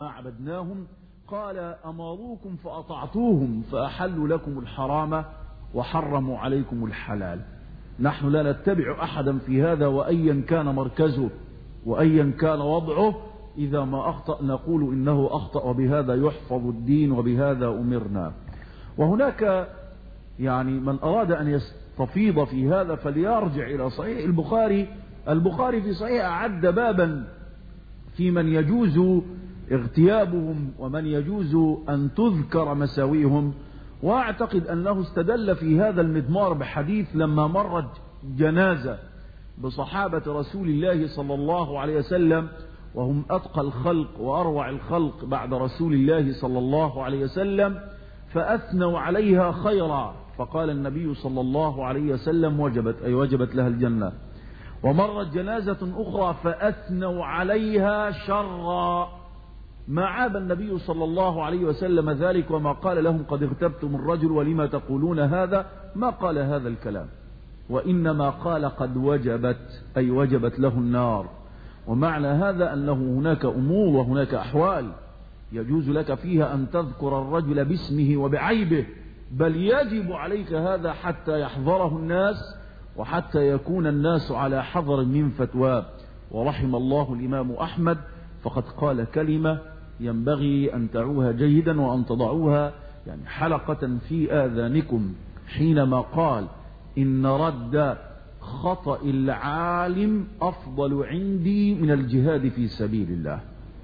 عبدناهم قال أماروكم فأطعتوهم فأحلوا لكم الحرام وحرموا عليكم الحلال نحن لا نتبع أحدا في هذا وأيا كان مركزه وأيا كان وضعه إذا ما أخطأ نقول إنه أخطأ وبهذا يحفظ الدين وبهذا أمرنا وهناك يعني من أراد أن يستفيض في هذا فليرجع إلى صحيح البخاري البخاري في صحيح أعد بابا في من يجوز اغتيابهم ومن يجوز أن تذكر مساويهم وأعتقد أنه استدل في هذا المضمار بحديث لما مرت جنازة بصحابة رسول الله صلى الله عليه وسلم وهم أتقى الخلق وأروع الخلق بعد رسول الله صلى الله عليه وسلم فأثنوا عليها خيرا فقال النبي صلى الله عليه وسلم وجبت أي وجبت لها الجنة ومرت جنازة أخرى فأثنوا عليها شرا ما عاب النبي صلى الله عليه وسلم ذلك وما قال لهم قد اغتبتم الرجل ولما تقولون هذا ما قال هذا الكلام وإنما قال قد وجبت أي وجبت له النار ومعنى هذا أنه هناك أمور وهناك أحوال يجوز لك فيها أن تذكر الرجل باسمه وبعيبه بل يجب عليك هذا حتى يحضره الناس وحتى يكون الناس على حذر من فتواه ورحم الله الإمام أحمد فقد قال كلمة ينبغي أن تعوها جيدا وأن تضعوها يعني حلقة في آذانكم حينما قال إن رد خطأ العالم أفضل عندي من الجهاد في سبيل الله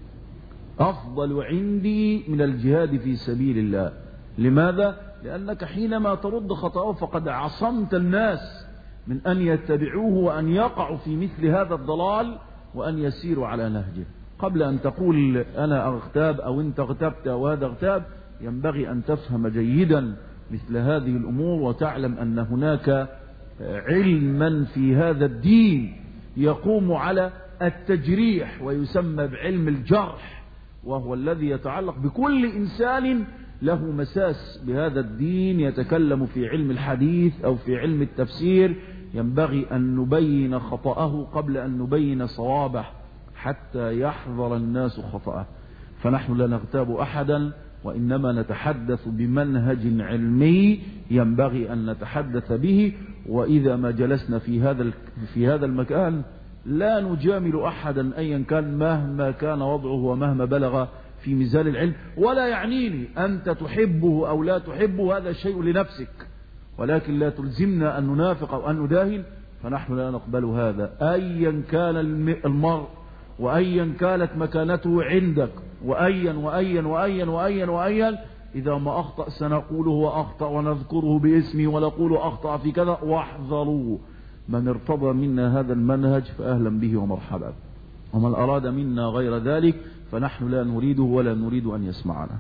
أفضل عندي من الجهاد في سبيل الله لماذا؟ لأنك حينما ترد خطأه فقد عصمت الناس من أن يتبعوه وأن يقعوا في مثل هذا الضلال وأن يسيروا على نهجه قبل أن تقول أنا أغتاب أو أنت اغتبت أو هذا اغتاب ينبغي أن تفهم جيدا مثل هذه الأمور وتعلم أن هناك علما في هذا الدين يقوم على التجريح ويسمى بعلم الجرح وهو الذي يتعلق بكل إنسان له مساس بهذا الدين يتكلم في علم الحديث أو في علم التفسير ينبغي أن نبين خطأه قبل أن نبين صوابه حتى يحذر الناس خطأه فنحن لا نغتاب أحدا وإنما نتحدث بمنهج علمي ينبغي أن نتحدث به وإذا ما جلسنا في هذا في هذا المكان لا نجامل أحدا أيا كان مهما كان وضعه ومهما بلغ في ميزان العلم ولا يعنيني أنت تحبه أو لا تحبه هذا شيء لنفسك ولكن لا تلزمنا أن ننافق أو أن نداهن فنحن لا نقبل هذا أيا كان المرء وأيا كانت مكانته عندك وأيا وأيا وأيا وأيا وأيا إذا ما أخطأ سنقول هو أخطأ ونذكره باسمه ونقول أخطأ في كذا واحذروا من ارتضى منا هذا المنهج فأهلا به ومرحبا ومن أراد منا غير ذلك فنحن لا نريده ولا نريد أن يسمعنا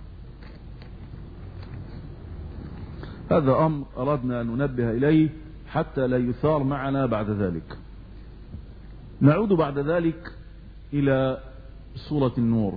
هذا أمر أردنا أن ننبه إليه حتى لا يثار معنا بعد ذلك نعود بعد ذلك إلى سورة النور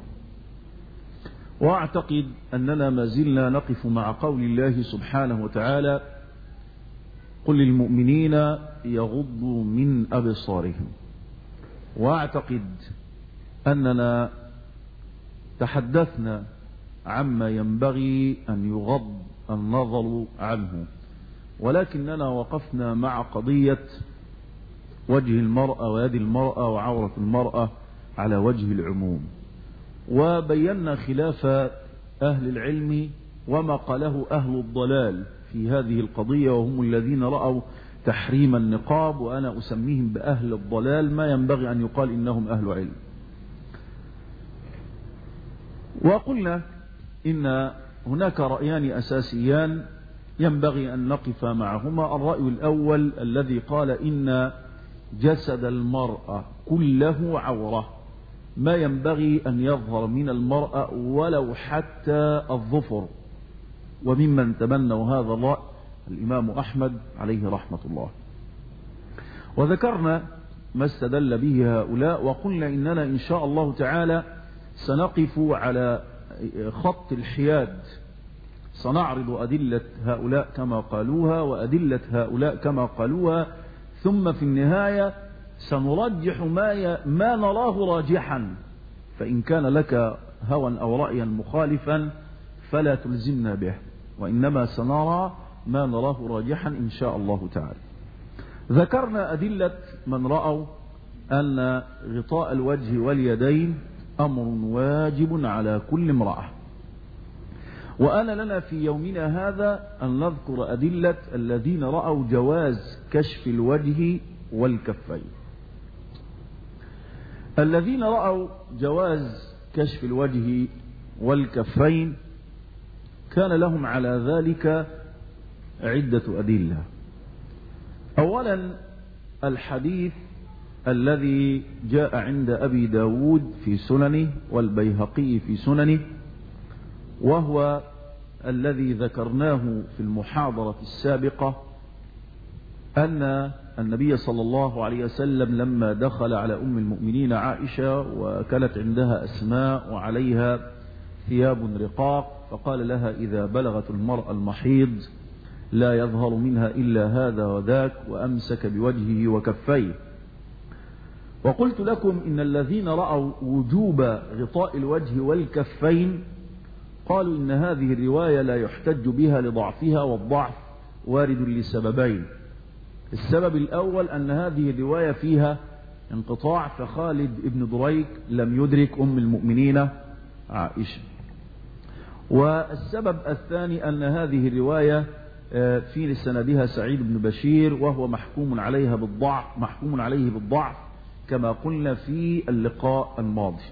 وأعتقد أننا ما زلنا نقف مع قول الله سبحانه وتعالى قل للمؤمنين يغضوا من أبصارهم وأعتقد أننا تحدثنا عما ينبغي أن يغض النظر عنه ولكننا وقفنا مع قضية وجه المرأة ويد المرأة وعورة المرأة على وجه العموم وبينا خلاف أهل العلم وما قاله أهل الضلال في هذه القضية وهم الذين رأوا تحريم النقاب وأنا أسميهم بأهل الضلال ما ينبغي أن يقال إنهم أهل علم وقلنا إن هناك رأيان أساسيان ينبغي أن نقف معهما الرأي الأول الذي قال إن جسد المرأة كله عورة ما ينبغي أن يظهر من المرأة ولو حتى الظفر وممن تبنوا هذا الرأي الإمام أحمد عليه رحمة الله وذكرنا ما استدل به هؤلاء وقلنا إننا إن شاء الله تعالى سنقف على خط الحياد سنعرض أدلة هؤلاء كما قالوها وأدلة هؤلاء كما قالوها ثم في النهاية سنرجح ما ي... ما نراه راجحا فإن كان لك هوى أو رأيا مخالفا فلا تلزمنا به وإنما سنرى ما نراه راجحا إن شاء الله تعالى ذكرنا أدلة من رأوا أن غطاء الوجه واليدين أمر واجب على كل امرأة وأنا لنا في يومنا هذا أن نذكر أدلة الذين رأوا جواز كشف الوجه والكفين الذين رأوا جواز كشف الوجه والكفين كان لهم على ذلك عدة أدلة أولا الحديث الذي جاء عند أبي داود في سننه والبيهقي في سننه وهو الذي ذكرناه في المحاضرة السابقة أن النبي صلى الله عليه وسلم لما دخل على أم المؤمنين عائشة وكانت عندها أسماء وعليها ثياب رقاق فقال لها إذا بلغت المرأة المحيض لا يظهر منها إلا هذا وذاك وأمسك بوجهه وكفيه وقلت لكم إن الذين رأوا وجوب غطاء الوجه والكفين قالوا إن هذه الرواية لا يحتج بها لضعفها والضعف وارد لسببين السبب الأول أن هذه الرواية فيها انقطاع فخالد ابن دريك لم يدرك أم المؤمنين عائشة والسبب الثاني أن هذه الرواية في سندها سعيد بن بشير وهو محكوم عليها بالضعف محكوم عليه بالضعف كما قلنا في اللقاء الماضي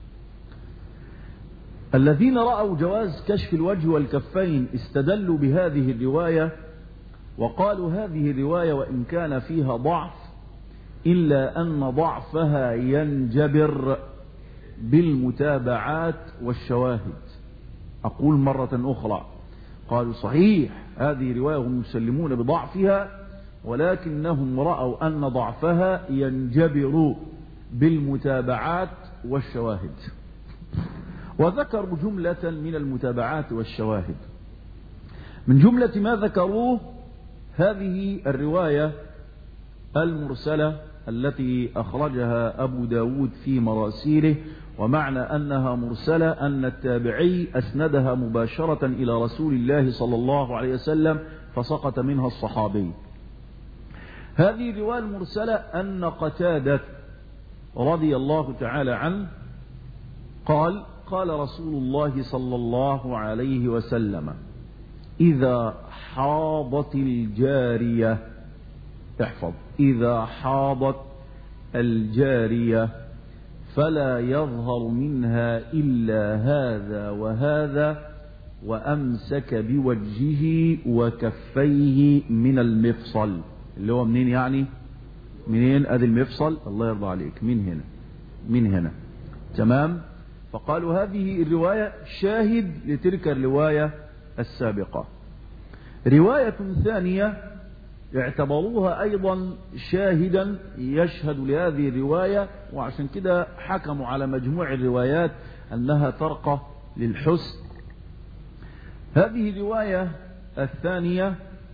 الذين رأوا جواز كشف الوجه والكفين استدلوا بهذه الرواية وقالوا هذه الرواية وإن كان فيها ضعف إلا أن ضعفها ينجبر بالمتابعات والشواهد أقول مرة أخرى قالوا صحيح هذه رواية هم يسلمون بضعفها ولكنهم رأوا أن ضعفها ينجبر بالمتابعات والشواهد وذكروا جملة من المتابعات والشواهد من جملة ما ذكروه هذه الرواية المرسلة التي أخرجها أبو داود في مراسيله ومعنى أنها مرسلة أن التابعي أسندها مباشرة إلى رسول الله صلى الله عليه وسلم فسقط منها الصحابي هذه الرواية المرسلة أن قتادة رضي الله تعالى عنه قال قال رسول الله صلى الله عليه وسلم إذا حاضت الجارية احفظ إذا حاضت الجارية فلا يظهر منها إلا هذا وهذا وأمسك بوجهه وكفيه من المفصل اللي هو منين يعني منين ادي المفصل الله يرضى عليك من هنا من هنا تمام فقالوا هذه الرواية شاهد لتلك الرواية السابقة رواية ثانية اعتبروها أيضا شاهدا يشهد لهذه الرواية وعشان كده حكموا على مجموع الروايات أنها ترقى للحسن هذه الرواية الثانية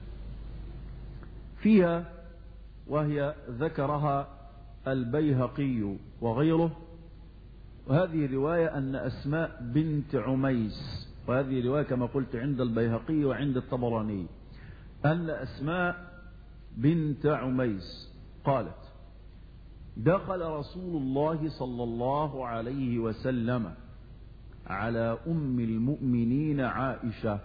فيها وهي ذكرها البيهقي وغيره وهذه الرواية أن أسماء بنت عميس وهذه الرواية كما قلت عند البيهقي وعند الطبراني أن أسماء بنت عميس قالت دخل رسول الله صلى الله عليه وسلم على أم المؤمنين عائشة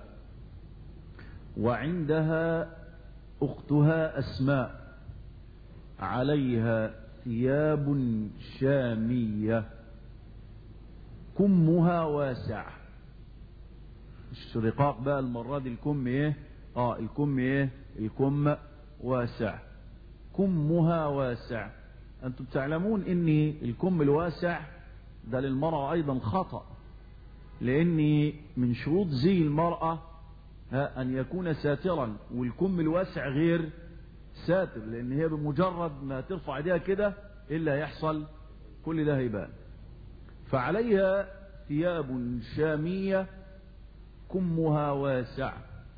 وعندها أختها أسماء عليها ثياب شامية كمها واسع الشرقاق بقى المرة دي الكم ايه اه الكم ايه الكم واسع كمها واسع انتم تعلمون ان الكم الواسع ده للمرأة ايضا خطأ لان من شروط زي المرأة أن يكون ساترا والكم الواسع غير ساتر لأن هي بمجرد ما ترفع ايديها كده إلا يحصل كل ده هيبان فعليها ثياب شامية كمها واسع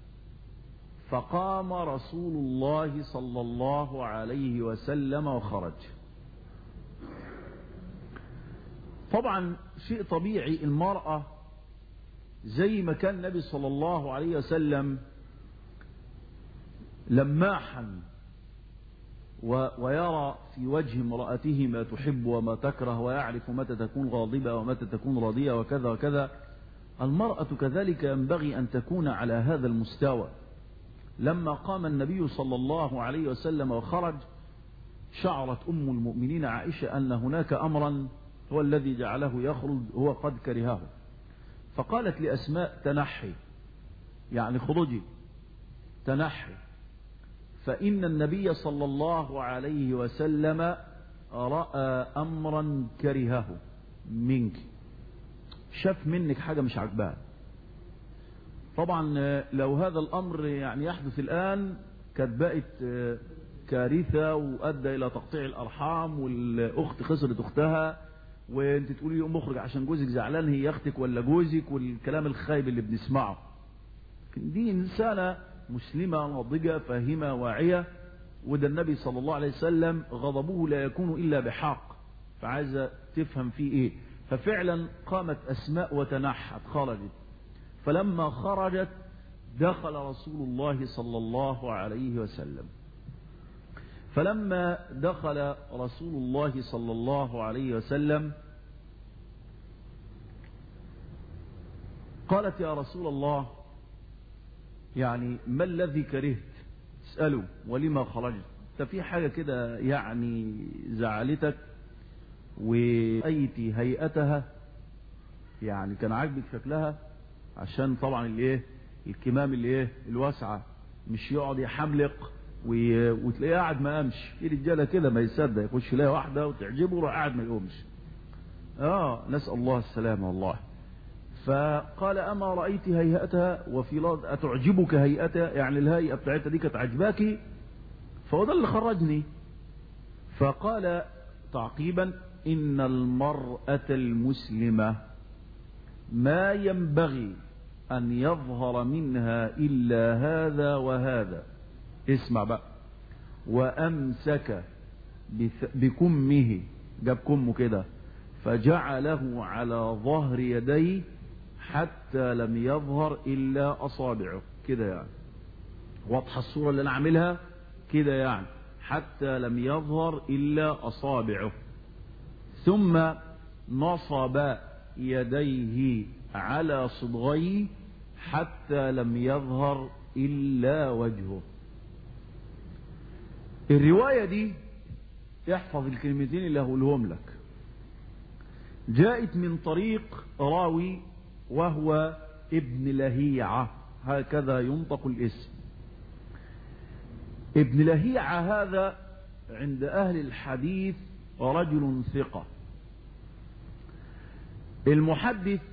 فقام رسول الله صلى الله عليه وسلم وخرج طبعا شيء طبيعي المرأة زي ما كان النبي صلى الله عليه وسلم لماحا ويرى في وجه امرأته ما تحب وما تكره ويعرف متى تكون غاضبة ومتى تكون راضية وكذا وكذا المرأة كذلك ينبغي أن تكون على هذا المستوى لما قام النبي صلى الله عليه وسلم وخرج شعرت أم المؤمنين عائشة أن هناك أمرا هو الذي جعله يخرج هو قد كرهه فقالت لأسماء تنحي يعني خرجي تنحي فإن النبي صلى الله عليه وسلم رأى أمرا كرهه منك شاف منك حاجة مش عجباه طبعا لو هذا الأمر يعني يحدث الآن كانت بقت كارثة وأدى إلى تقطيع الأرحام والأخت خسرت أختها وانت تقولي يوم مخرج عشان جوزك زعلان هي اختك ولا جوزك والكلام الخايب اللي بنسمعه دي إنسانة مسلمة ناضجة فاهمة واعية وده النبي صلى الله عليه وسلم غضبه لا يكون إلا بحق فعايزة تفهم فيه إيه ففعلا قامت أسماء وتنحت خرجت فلما خرجت دخل رسول الله صلى الله عليه وسلم فلما دخل رسول الله صلى الله عليه وسلم قالت يا رسول الله يعني ما الذي كرهت اسأله ولما خرجت انت في حاجة كده يعني زعلتك وأيتي هيئتها يعني كان عاجبك شكلها عشان طبعا الايه الكمام الايه الواسعة مش يقعد يحملق وتلاقيه قاعد ما قامش في رجاله كده ما يصدق يخش يلاقي واحده وتعجبه ويروح قاعد ما يقومش اه نسال الله السلامه والله فقال اما رايت هيئتها وفي لفظ اتعجبك هيئتها يعني الهيئه بتاعتها دي كانت عجباكي فهو ده اللي خرجني فقال تعقيبا ان المراه المسلمه ما ينبغي ان يظهر منها الا هذا وهذا اسمع بقى وامسك بكمه جاب كمه كده فجعله على ظهر يديه حتى لم يظهر الا اصابعه كده يعني واضحه الصوره اللي انا عاملها كده يعني حتى لم يظهر الا اصابعه ثم نصب يديه على صدغيه حتى لم يظهر الا وجهه الرواية دي احفظ الكلمتين اللي هقولهم لك جاءت من طريق راوي وهو ابن لهيعة هكذا ينطق الاسم ابن لهيعة هذا عند أهل الحديث رجل ثقة المحدث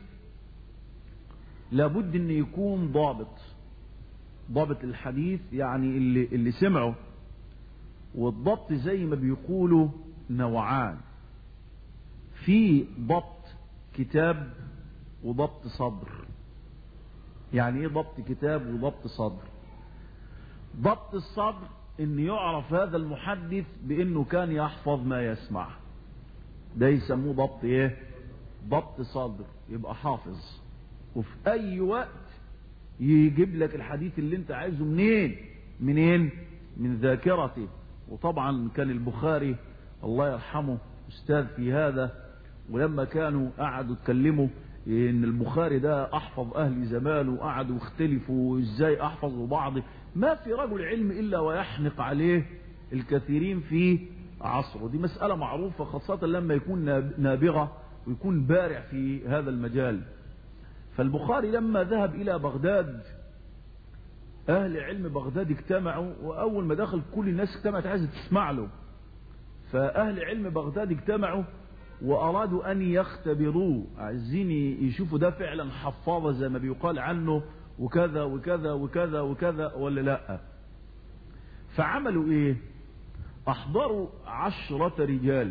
لابد أن يكون ضابط ضابط الحديث يعني اللي, اللي سمعه والضبط زي ما بيقولوا نوعان في ضبط كتاب وضبط صدر يعني ايه ضبط كتاب وضبط صدر ضبط الصدر ان يعرف هذا المحدث بانه كان يحفظ ما يسمع ده يسموه ضبط ايه ضبط صدر يبقى حافظ وفي اي وقت يجيب لك الحديث اللي انت عايزه منين منين من ذاكرته وطبعا كان البخاري الله يرحمه استاذ في هذا ولما كانوا قعدوا يتكلموا ان البخاري ده احفظ اهل زمانه وقعدوا يختلفوا ازاي احفظوا بعض ما في رجل علم الا ويحنق عليه الكثيرين في عصره دي مسألة معروفة خاصة لما يكون نابغة ويكون بارع في هذا المجال فالبخاري لما ذهب الى بغداد اهل علم بغداد اجتمعوا واول ما دخل كل الناس اجتمعت عايزه تسمع له فاهل علم بغداد اجتمعوا وارادوا ان يختبروه عايزين يشوفوا ده فعلا حفاظه زي ما بيقال عنه وكذا وكذا وكذا وكذا ولا لا فعملوا ايه احضروا عشرة رجال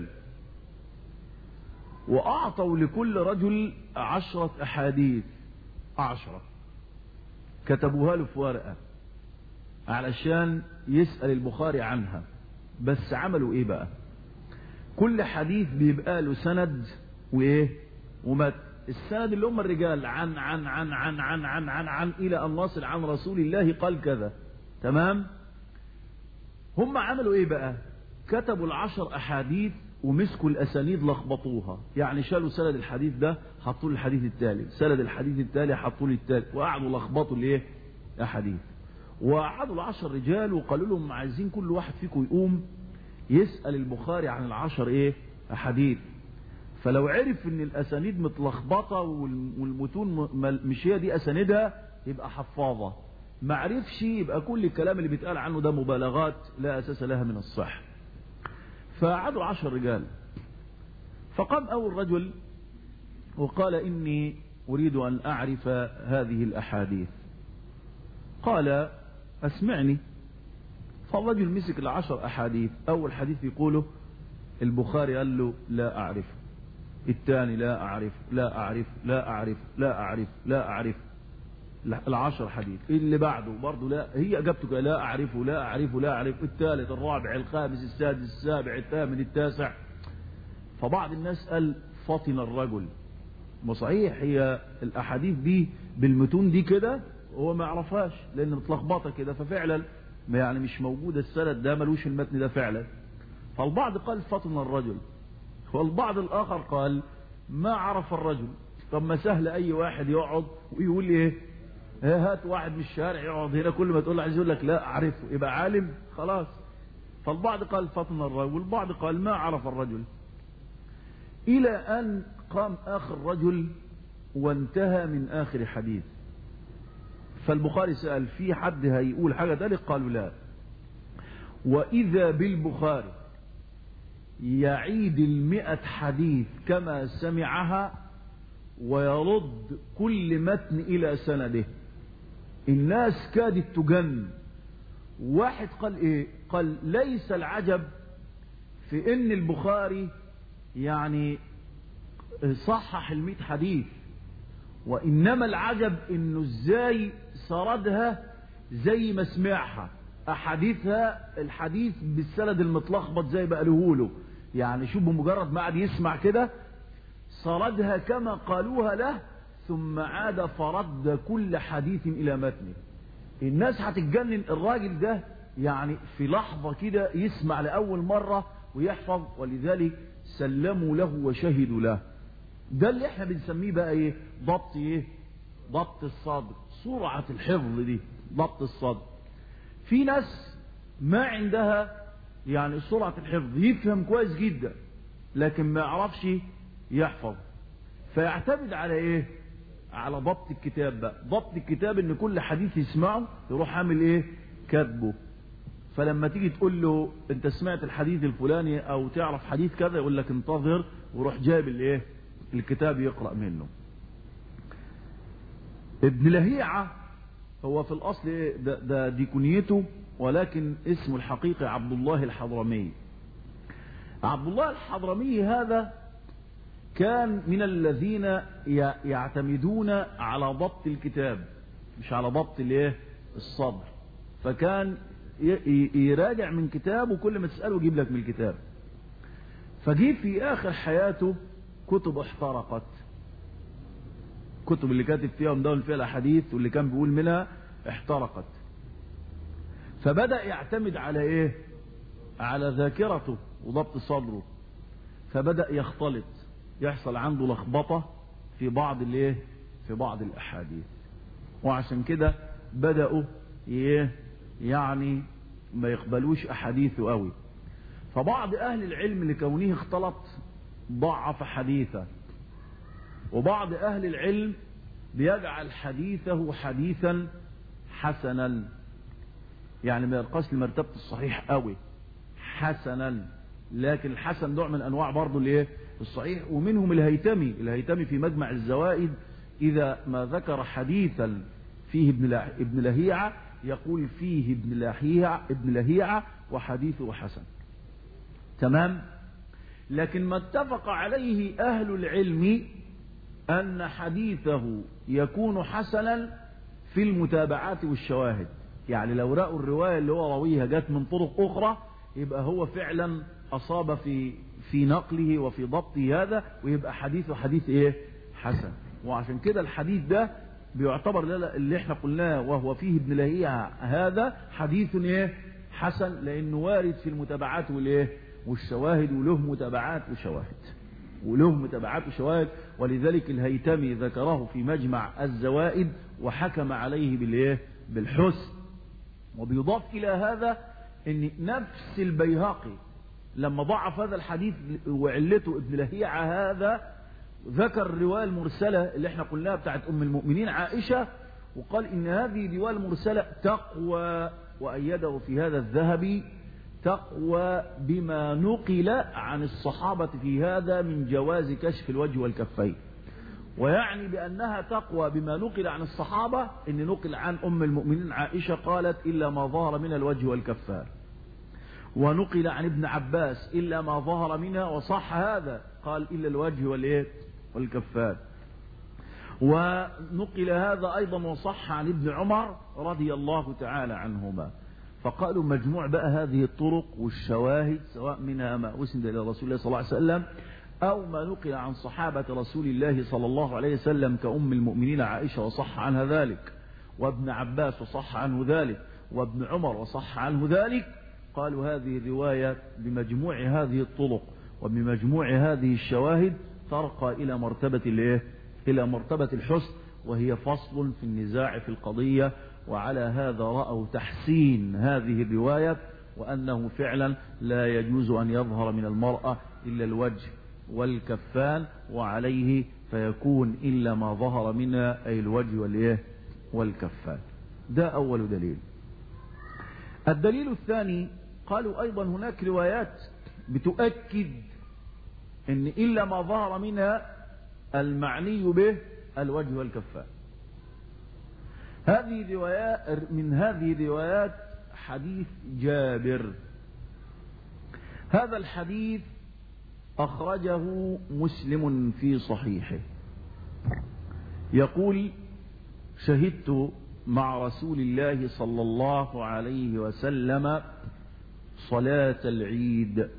واعطوا لكل رجل عشرة احاديث عشرة كتبوها له في ورقة علشان يسأل البخاري عنها بس عملوا ايه بقى كل حديث بيبقى له سند وايه ومات السند اللي هم الرجال عن عن عن عن عن عن عن, عن الى ان نصل عن رسول الله قال كذا تمام هم عملوا ايه بقى كتبوا العشر احاديث ومسكوا الاسانيد لخبطوها يعني شالوا سند الحديث ده حطوا له الحديث التالي سند الحديث التالي حطوا له التالي وقعدوا لخبطوا الايه احاديث وقعدوا العشر رجال وقالوا لهم عايزين كل واحد فيكم يقوم يسأل البخاري عن العشر ايه احاديث فلو عرف ان الاسانيد متلخبطه والمتون مش هي دي اسانيدها يبقى حفاظه ما عرفش يبقى كل الكلام اللي بيتقال عنه ده مبالغات لا اساس لها من الصح فقعدوا عشر رجال فقام اول رجل وقال اني اريد ان اعرف هذه الاحاديث قال اسمعني فالرجل مسك العشر احاديث اول حديث يقوله البخاري قال له لا اعرف الثاني لا اعرف لا اعرف لا اعرف لا اعرف لا اعرف العشر حديث اللي بعده برضه لا هي اجابته كده لا اعرفه لا اعرفه لا اعرف الثالث الرابع الخامس السادس السابع الثامن التاسع فبعض الناس قال فطن الرجل وصحيح هي الاحاديث دي بالمتون دي كده هو ما يعرفهاش لان متلخبطه كده ففعلا يعني مش موجود السند ده ملوش المتن ده فعلا فالبعض قال فطن الرجل والبعض الاخر قال ما عرف الرجل طب ما سهل اي واحد يقعد ويقول ايه هات واحد من الشارع يقعد هنا كل ما تقول له عايز يقول لك لا اعرفه يبقى عالم خلاص فالبعض قال فطن الرجل والبعض قال ما عرف الرجل الى ان قام اخر رجل وانتهى من اخر حديث فالبخاري سأل في حد هيقول حاجة ذلك قالوا لا وإذا بالبخاري يعيد المئة حديث كما سمعها ويرد كل متن إلى سنده الناس كادت تجن واحد قال إيه قال ليس العجب في إن البخاري يعني صحح المئة حديث وإنما العجب إنه إزاي سردها زي ما سمعها أحاديثها الحديث بالسند المتلخبط زي ما قالوه له يعني شوف بمجرد ما قعد يسمع كده سردها كما قالوها له ثم عاد فرد كل حديث إلى متنه الناس هتتجنن الراجل ده يعني في لحظة كده يسمع لأول مرة ويحفظ ولذلك سلموا له وشهدوا له ده اللي احنا بنسميه بقى ايه ضبط ايه ضبط الصدر سرعة الحفظ دي ضبط الصدر في ناس ما عندها يعني سرعة الحفظ يفهم كويس جدا لكن ما يعرفش يحفظ فيعتمد على ايه على ضبط الكتاب بقى ضبط الكتاب ان كل حديث يسمعه يروح عامل ايه كاتبه فلما تيجي تقول له انت سمعت الحديث الفلاني او تعرف حديث كذا يقول لك انتظر وروح جايب الايه الكتاب يقرأ منه ابن لهيعة هو في الأصل إيه؟ ده, ده دي كنيته ولكن اسمه الحقيقي عبد الله الحضرمي عبد الله الحضرمي هذا كان من الذين يعتمدون على ضبط الكتاب مش على ضبط الايه الصدر فكان يراجع من كتاب وكل ما تسأله يجيب لك من الكتاب فجي في آخر حياته كتب احترقت كتب اللي كاتب فيها ومدون فيها الاحاديث واللي كان بيقول منها احترقت فبدأ يعتمد على ايه على ذاكرته وضبط صدره فبدأ يختلط يحصل عنده لخبطة في بعض الايه في بعض الاحاديث وعشان كده بدأوا ايه يعني ما يقبلوش احاديثه قوي فبعض اهل العلم لكونه اختلط ضعف حديثه وبعض أهل العلم بيجعل حديثه حديثا حسنا يعني ما يرقص لمرتبة الصحيح قوي حسنا لكن الحسن نوع من أنواع برضه الايه الصحيح ومنهم الهيتمي الهيتمي في مجمع الزوائد إذا ما ذكر حديثا فيه ابن ابن لهيعة يقول فيه ابن لهيعة ابن لهيعة وحديثه حسن تمام لكن ما اتفق عليه أهل العلم أن حديثه يكون حسنا في المتابعات والشواهد يعني لو رأوا الرواية اللي هو رويها جت من طرق أخرى يبقى هو فعلا أصاب في في نقله وفي ضبطه هذا ويبقى حديثه حديث ايه حسن وعشان كده الحديث ده بيعتبر اللي احنا قلناه وهو فيه ابن لهيعة هذا حديث ايه حسن لانه وارد في المتابعات والايه والشواهد وله متابعات وشواهد وله متابعات وشواهد ولذلك الهيتمي ذكره في مجمع الزوائد وحكم عليه بالايه بالحسن وبيضاف الى هذا ان نفس البيهقي لما ضعف هذا الحديث وعلته ابن لهيعة هذا ذكر الرواية المرسلة اللي احنا قلناها بتاعت ام المؤمنين عائشة وقال ان هذه الرواية المرسلة تقوى وأيده في هذا الذهبي تقوى بما نقل عن الصحابة في هذا من جواز كشف الوجه والكفين ويعني بأنها تقوى بما نقل عن الصحابة إن نقل عن أم المؤمنين عائشة قالت إلا ما ظهر من الوجه والكفان ونقل عن ابن عباس إلا ما ظهر منها وصح هذا قال إلا الوجه والإيه والكفان ونقل هذا أيضا وصح عن ابن عمر رضي الله تعالى عنهما فقالوا مجموع بقى هذه الطرق والشواهد سواء منها ما أسند إلى رسول الله صلى الله عليه وسلم أو ما نقل عن صحابة رسول الله صلى الله عليه وسلم كأم المؤمنين عائشة وصح عنها ذلك وابن عباس وصح عنه ذلك وابن عمر وصح عنه ذلك قالوا هذه الرواية بمجموع هذه الطرق وبمجموع هذه الشواهد ترقى إلى مرتبة الايه إلى مرتبة الحسن وهي فصل في النزاع في القضية وعلى هذا رأوا تحسين هذه الرواية وأنه فعلا لا يجوز أن يظهر من المرأة إلا الوجه والكفان وعليه فيكون إلا ما ظهر منها أي الوجه والإيه والكفان ده أول دليل الدليل الثاني قالوا أيضا هناك روايات بتؤكد أن إلا ما ظهر منها المعني به الوجه والكفان هذه روايات من هذه الروايات حديث جابر هذا الحديث أخرجه مسلم في صحيحه يقول شهدت مع رسول الله صلى الله عليه وسلم صلاة العيد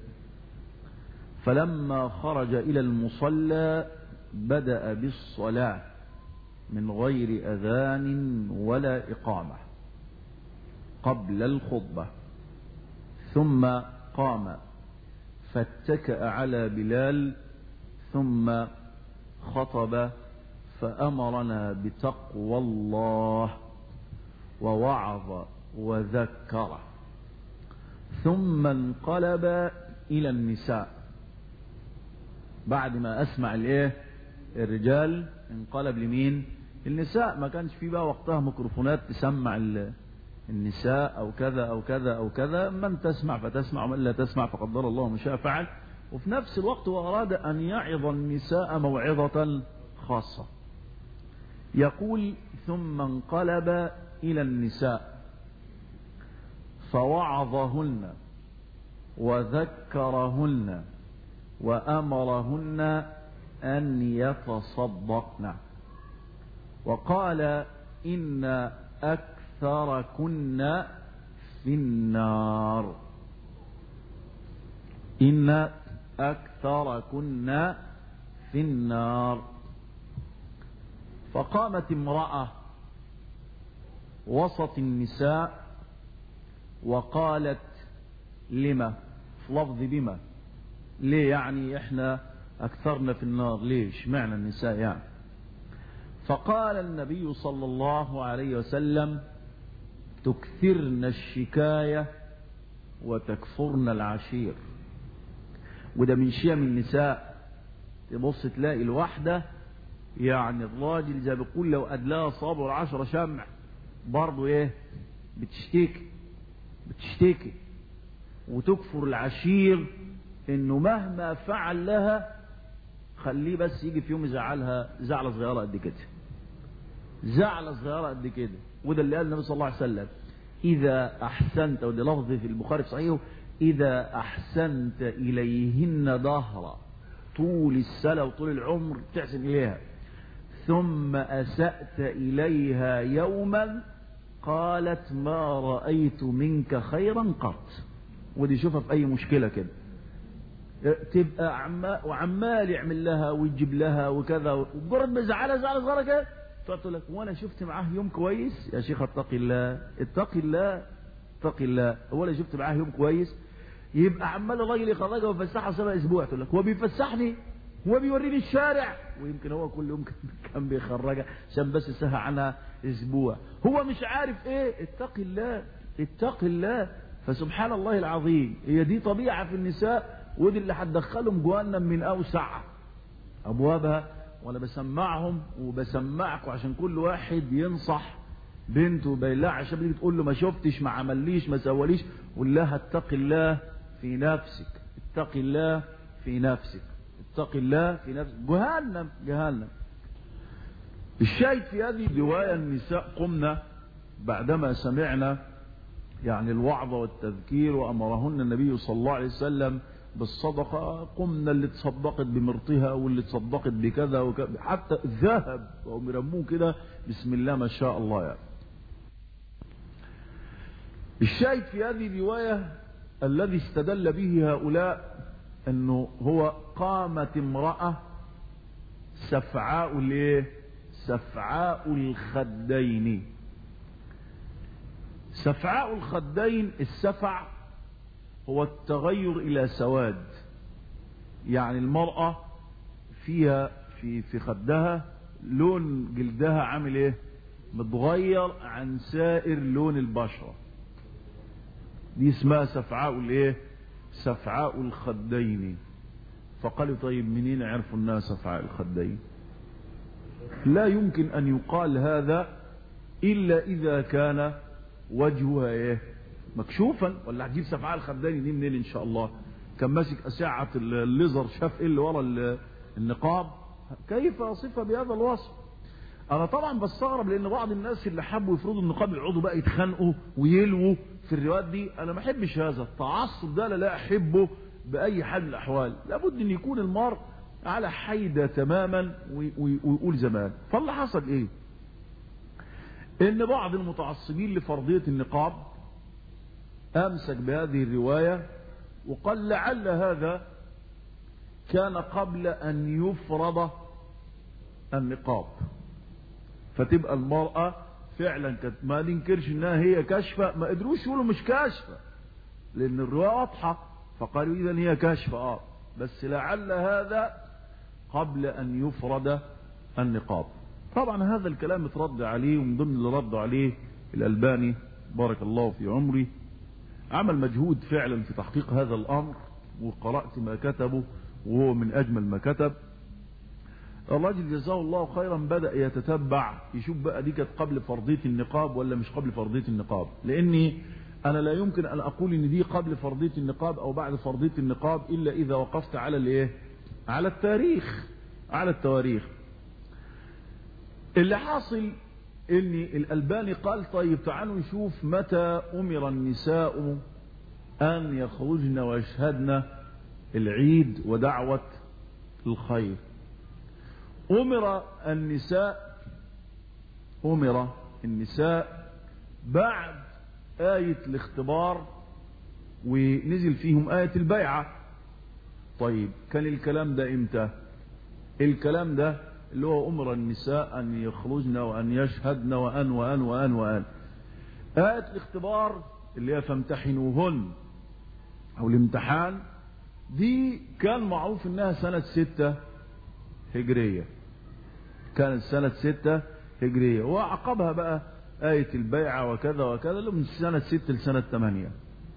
فلما خرج إلى المصلى بدأ بالصلاة من غير أذان ولا إقامة قبل الخطبة ثم قام فاتكأ على بلال ثم خطب فأمرنا بتقوى الله ووعظ وذكر ثم انقلب إلى النساء بعد ما أسمع الإيه الرجال انقلب لمين النساء ما كانش في بقى وقتها ميكروفونات تسمع النساء او كذا او كذا او كذا من تسمع فتسمع ومن لا تسمع فقدر الله ما شاء فعل وفي نفس الوقت واراد ان يعظ النساء موعظة خاصة يقول ثم انقلب الى النساء فوعظهن وذكرهن وامرهن أن يتصدقن وقال إن أكثركن في النار إن أكثركن في النار فقامت امرأة وسط النساء وقالت لما في لفظ بما ليه يعني احنا أكثرنا في النار ليش معنى النساء يعني فقال النبي صلى الله عليه وسلم تكثرن الشكاية وتكفرن العشير وده من شيم النساء تبص تلاقي الواحدة يعني الراجل زي بيقول لو أدلاها صابر عشرة شمع برضه ايه بتشتكي بتشتكي وتكفر العشير انه مهما فعل لها خليه بس يجي في يوم يزعلها زعلة صغيرة قد كده زعلة صغيرة قد كده وده اللي قال النبي صلى الله عليه وسلم إذا أحسنت وده لفظ في البخاري في صحيحه إذا أحسنت إليهن ظهرا طول السنة وطول العمر تحسن إليها ثم أسأت إليها يوما قالت ما رأيت منك خيرا قط ودي شوفها في أي مشكلة كده تبقى عمال وعمال يعمل لها ويجيب لها وكذا ومجرد ما يزعلها زعل صغيره كده تقعد تقول لك وانا شفت معاه يوم كويس يا شيخ اتقي الله اتقي الله اتقي الله ولا شفت معاه يوم كويس يبقى عمال الراجل يخرجها ويفسحها سنه اسبوع تقول لك هو بيفسحني هو بيوريني الشارع ويمكن هو كل يوم كان بيخرجها عشان بس سهى عنها اسبوع هو مش عارف ايه اتقي الله اتقي الله فسبحان الله العظيم هي دي طبيعه في النساء ودي اللي هتدخلهم جهنم من اوسع ابوابها وانا بسمعهم وبسمعكم عشان كل واحد ينصح بنته بيلاع عشان بتيجي تقول له ما شفتش ما عمليش ما سواليش قول لها اتق الله في نفسك اتق الله في نفسك اتق الله في نفسك جهنم جهنم الشاهد في هذه الرواية النساء قمنا بعدما سمعنا يعني الوعظ والتذكير وأمرهن النبي صلى الله عليه وسلم بالصدقة قمنا اللي تصدقت بمرطها واللي تصدقت بكذا وكذا حتى الذهب وهم يرموه كده بسم الله ما شاء الله يعني الشاهد في هذه الرواية الذي استدل به هؤلاء انه هو قامت امرأة سفعاء الايه سفعاء الخدين سفعاء الخدين السفع هو التغير الى سواد يعني المرأة فيها في في خدها لون جلدها عامل ايه متغير عن سائر لون البشرة دي اسمها سفعاء الايه سفعاء الخدين فقالوا طيب منين عرفوا انها سفعاء الخدين لا يمكن ان يقال هذا الا اذا كان وجهها ايه مكشوفا ولا هتجيب سفعاء الخدين دي منين ان شاء الله كان ماسك اشعه الليزر شاف ايه اللي ورا النقاب كيف اصفها بهذا الوصف انا طبعا بستغرب لان بعض الناس اللي حبوا يفرضوا النقاب يقعدوا بقى يتخانقوا ويلووا في الروايات دي انا ما احبش هذا التعصب ده لا احبه باي حال من الاحوال لابد ان يكون المرء على حيدة تماما ويقول زمان فاللي حصل ايه ان بعض المتعصبين لفرضية النقاب امسك بهذه الرواية وقال لعل هذا كان قبل ان يفرض النقاب فتبقى المرأة فعلا كانت ما ننكرش انها هي كاشفة ما قدروش يقولوا مش كاشفة لان الرواية واضحة فقالوا اذا هي كاشفة اه بس لعل هذا قبل ان يفرد النقاب طبعا هذا الكلام اترد عليه ومن ضمن اللي رد عليه الالباني بارك الله في عمري عمل مجهود فعلا في تحقيق هذا الامر وقرأت ما كتبه وهو من اجمل ما كتب الراجل جزاه الله خيرا بدأ يتتبع يشوف بقى دي كانت قبل فرضية النقاب ولا مش قبل فرضية النقاب لاني انا لا يمكن ان اقول ان دي قبل فرضية النقاب او بعد فرضية النقاب الا اذا وقفت على الايه على التاريخ على التواريخ اللي حاصل ان الالباني قال طيب تعالوا نشوف متى امر النساء ان يخرجن ويشهدن العيد ودعوة الخير امر النساء امر النساء بعد آية الاختبار ونزل فيهم آية البيعة طيب كان الكلام ده امتى الكلام ده اللي هو أمر النساء أن يخرجن وأن يشهدن وأن وأن وأن وأن آية الاختبار اللي هي فامتحنوهن أو الامتحان دي كان معروف إنها سنة ستة هجرية كانت سنة ستة هجرية وعقبها بقى آية البيعة وكذا وكذا من سنة ستة لسنة ثمانية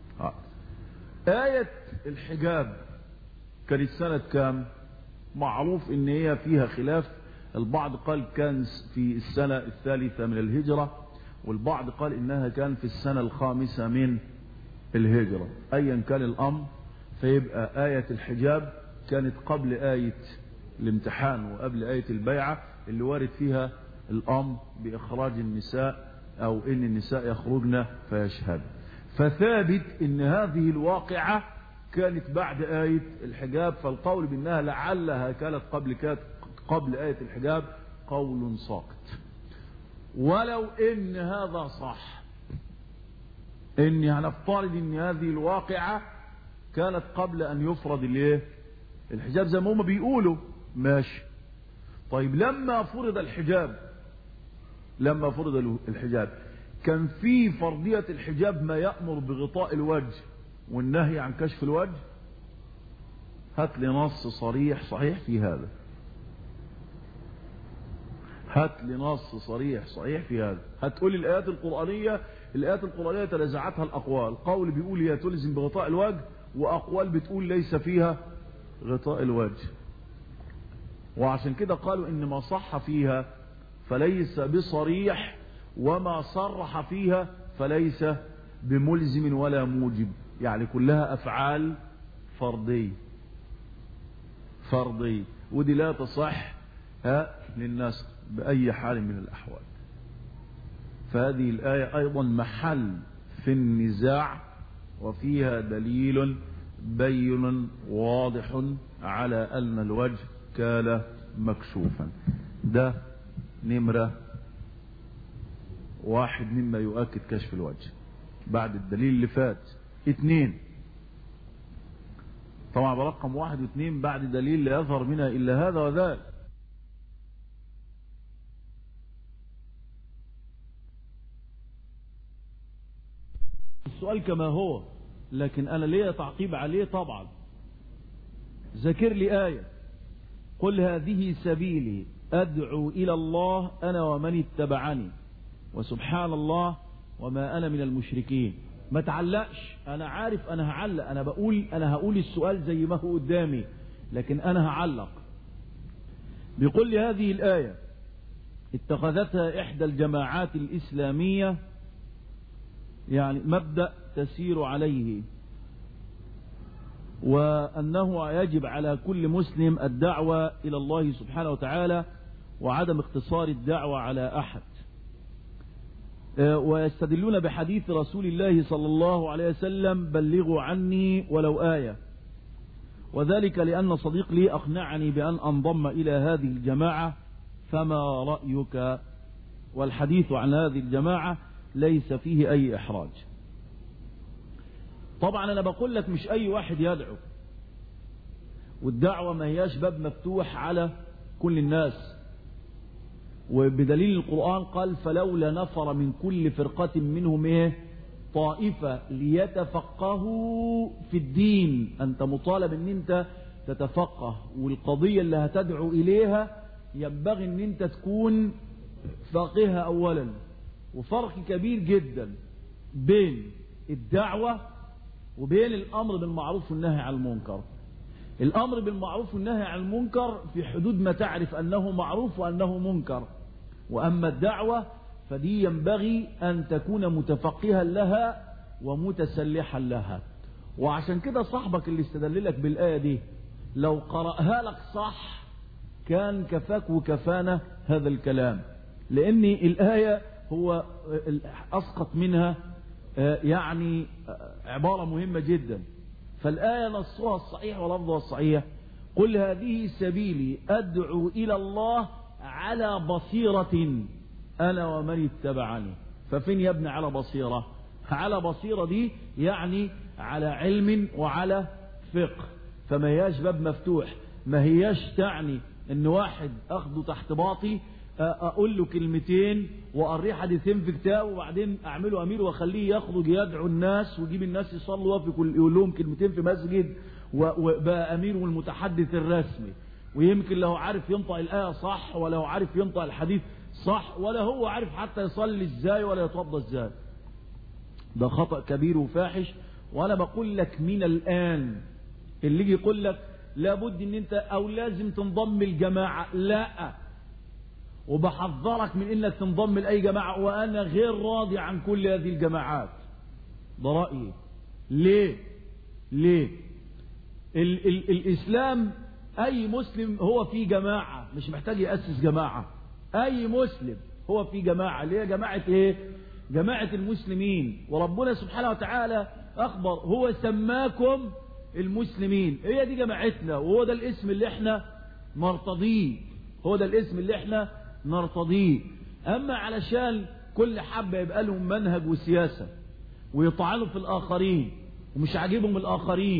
آية الحجاب كانت سنة كام معروف ان هي فيها خلاف البعض قال كان في السنة الثالثة من الهجرة والبعض قال انها كان في السنة الخامسة من الهجرة ايا كان الامر فيبقى آية الحجاب كانت قبل آية الامتحان وقبل آية البيعة اللي وارد فيها الأمر بإخراج النساء أو إن النساء يخرجن فيشهد فثابت إن هذه الواقعة كانت بعد آية الحجاب فالقول بأنها لعلها كانت قبل كانت قبل آية الحجاب قول ساقط ولو إن هذا صح إني هنفترض إن هذه الواقعة كانت قبل أن يفرض الايه الحجاب زي ما هم بيقولوا ماشي طيب لما فرض الحجاب لما فرض الحجاب كان في فرضية الحجاب ما يأمر بغطاء الوجه والنهي عن كشف الوجه هات لي نص صريح صحيح في هذا هات لي نص صريح صحيح في هذا هتقول الآيات القرآنية الآيات القرآنية تنازعتها الأقوال قول بيقول هي تلزم بغطاء الوجه وأقوال بتقول ليس فيها غطاء الوجه وعشان كده قالوا إن ما صح فيها فليس بصريح وما صرح فيها فليس بملزم ولا موجب يعني كلها أفعال فردية فردية ودي لا تصح ها للناس بأي حال من الأحوال فهذه الآية أيضا محل في النزاع وفيها دليل بين واضح على أن الوجه كان مكشوفا ده نمرة واحد مما يؤكد كشف الوجه بعد الدليل اللي فات اثنين طبعا برقم واحد واثنين بعد دليل لا يظهر منها إلا هذا وذاك السؤال كما هو لكن أنا ليه تعقيب عليه طبعا ذكر لي آية قل هذه سبيلي أدعو إلى الله أنا ومن اتبعني وسبحان الله وما أنا من المشركين ما تعلقش أنا عارف أنا هعلق أنا بقول أنا هقول السؤال زي ما هو قدامي لكن أنا هعلق بيقول لي هذه الآية اتخذتها إحدى الجماعات الإسلامية يعني مبدأ تسير عليه وأنه يجب على كل مسلم الدعوة إلى الله سبحانه وتعالى وعدم اقتصار الدعوة على أحد ويستدلون بحديث رسول الله صلى الله عليه وسلم بلغوا عني ولو آية وذلك لأن صديق لي أقنعني بأن أنضم إلى هذه الجماعة فما رأيك والحديث عن هذه الجماعة ليس فيه أي إحراج طبعا أنا بقول لك مش أي واحد يدعو والدعوة ما هياش باب مفتوح على كل الناس وبدليل القرآن قال فلولا نفر من كل فرقة منهم ايه طائفة ليتفقهوا في الدين انت مطالب ان انت تتفقه والقضية اللي هتدعو اليها ينبغي ان انت تكون فقيها اولا وفرق كبير جدا بين الدعوة وبين الامر بالمعروف والنهي عن المنكر الامر بالمعروف والنهي عن المنكر في حدود ما تعرف انه معروف وانه منكر واما الدعوة فدي ينبغي ان تكون متفقها لها ومتسلحا لها وعشان كده صاحبك اللي استدللك بالايه دي لو قرأها لك صح كان كفاك وكفانا هذا الكلام لان الايه هو اسقط منها يعني عباره مهمه جدا فالآية نصها الصحيح ولفظها الصحيح قل هذه سبيلي أدعو إلى الله على بصيرة أنا ومن اتبعني ففين يا ابن على بصيرة على بصيرة دي يعني على علم وعلى فقه فما هياش باب مفتوح ما هياش تعني ان واحد اخده تحت باطي اقول له كلمتين واقريه حديثين في كتاب وبعدين اعمله امير واخليه يخرج يدعو الناس ويجيب الناس يصلوا في كل يقول لهم كلمتين في مسجد وبقى امير والمتحدث الرسمي ويمكن لو عارف ينطق الايه صح ولا هو عارف ينطق الحديث صح ولا هو عارف حتى يصلي ازاي ولا يتوضا ازاي ده خطا كبير وفاحش وانا بقول لك من الان اللي يجي يقول لك لابد ان انت او لازم تنضم الجماعه لا وبحذرك من انك تنضم لاي جماعه وانا غير راضي عن كل هذه الجماعات ده رايي ليه ليه ال ال الاسلام اي مسلم هو في جماعه مش محتاج ياسس جماعه اي مسلم هو في جماعه ليه جماعه ايه جماعه المسلمين وربنا سبحانه وتعالى اخبر هو سماكم المسلمين هي دي جماعتنا وهو ده الاسم اللي احنا نرتضيه هو ده الاسم اللي احنا نرتضيه اما علشان كل حبة يبقى لهم منهج وسياسة ويطعنوا في الاخرين ومش عاجبهم الاخرين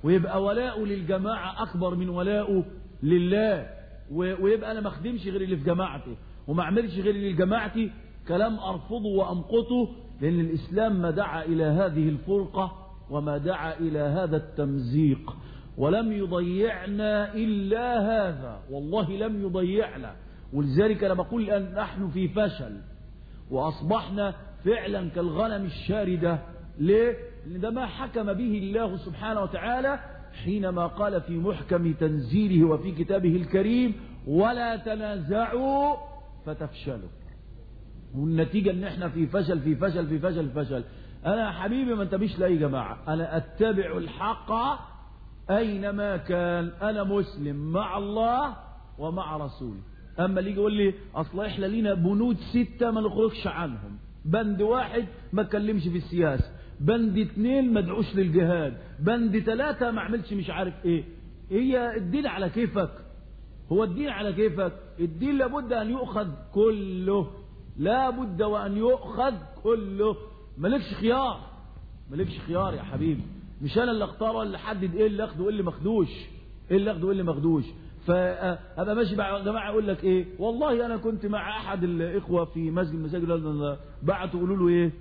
ويبقى ولاؤه للجماعة أكبر من ولاؤه لله ويبقى أنا ما أخدمش غير اللي في جماعته وما أعملش غير اللي في جماعتي كلام أرفضه وأمقته لأن الإسلام ما دعا إلى هذه الفرقة وما دعا إلى هذا التمزيق ولم يضيعنا إلا هذا والله لم يضيعنا ولذلك أنا بقول أن نحن في فشل وأصبحنا فعلا كالغنم الشاردة ليه؟ لأن ده ما حكم به الله سبحانه وتعالى حينما قال في محكم تنزيله وفي كتابه الكريم ولا تنازعوا فتفشلوا والنتيجة ان احنا في فشل في فشل في فشل في فشل انا يا حبيبي ما انتبهش لاي جماعة انا اتبع الحق اينما كان انا مسلم مع الله ومع رسوله اما اللي يجي يقول لي اصل احنا لينا بنود ستة ما نخرجش عنهم بند واحد ما اتكلمش في السياسة بند اتنين ما ادعوش للجهاد بند ثلاثة ما عملش مش عارف ايه هي الدين على كيفك هو الدين على كيفك الدين لابد ان يؤخذ كله لا بد وان يؤخذ كله مالكش خيار مالكش خيار يا حبيبي مش انا اللي اختار ولا اللي احدد ايه اللي اخده وايه اللي ماخدوش ايه اللي اخده وايه اللي ماخدوش فابقى ماشي مع جماعه يقول لك ايه والله انا كنت مع احد الاخوه في مسجد المساجد بعتوا يقولوا له ايه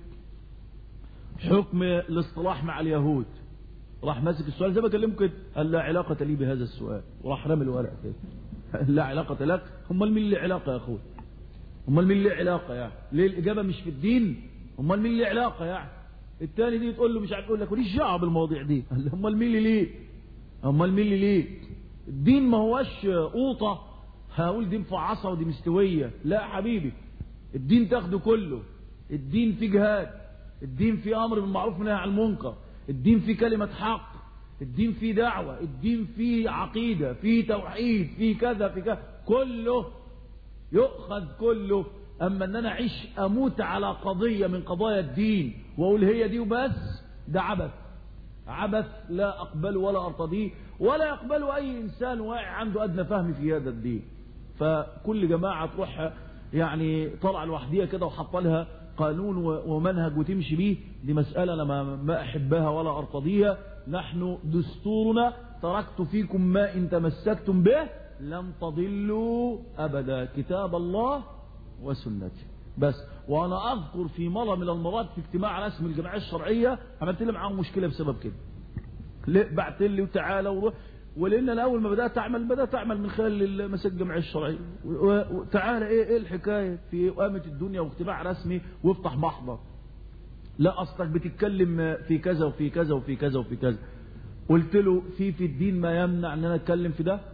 حكم الاصطلاح مع اليهود راح ماسك السؤال زي ما كلمك كده قال لا علاقة لي بهذا السؤال وراح رمي الورق كده لا علاقة لك امال مين اللي علاقة يا اخوي امال مين اللي علاقة يعني ليه الاجابة مش في الدين امال مين اللي علاقة يعني التاني دي تقول له مش عارف يقول لك وليش دعوه بالمواضيع دي امال مين اللي ليه امال مين اللي ليه الدين ما هوش قوطة هقول دي مفعصة ودي مستوية لا يا حبيبي الدين تاخده كله الدين في جهاد الدين في امر بالمعروف ونهي عن المنكر الدين في كلمة حق الدين في دعوة الدين في عقيدة في توحيد في كذا في كذا كله يؤخذ كله اما ان انا اعيش اموت على قضية من قضايا الدين واقول هي دي وبس ده عبث عبث لا اقبله ولا ارتضيه ولا يقبله اي انسان واعي عنده ادنى فهم في هذا الدين فكل جماعة تروح يعني طلع لوحديها كده وحط لها قانون ومنهج وتمشي بيه دي مسألة أنا ما, ما أحبها ولا أرتضيها نحن دستورنا تركت فيكم ما إن تمسكتم به لن تضلوا أبدا كتاب الله وسنتي بس وأنا أذكر في مرة من المرات في اجتماع رسمي الجمعية الشرعية عملت لي معاهم مشكلة بسبب كده بعت لي وتعالى وروح ولان انا اول ما بدات اعمل بدات اعمل من خلال المساجد الجمعيه الشرعيه وتعالى ايه ايه الحكايه في قامه الدنيا واجتماع رسمي وافتح محضر لا اصلك بتتكلم في كذا وفي كذا وفي كذا وفي كذا قلت له في في الدين ما يمنع ان انا اتكلم في ده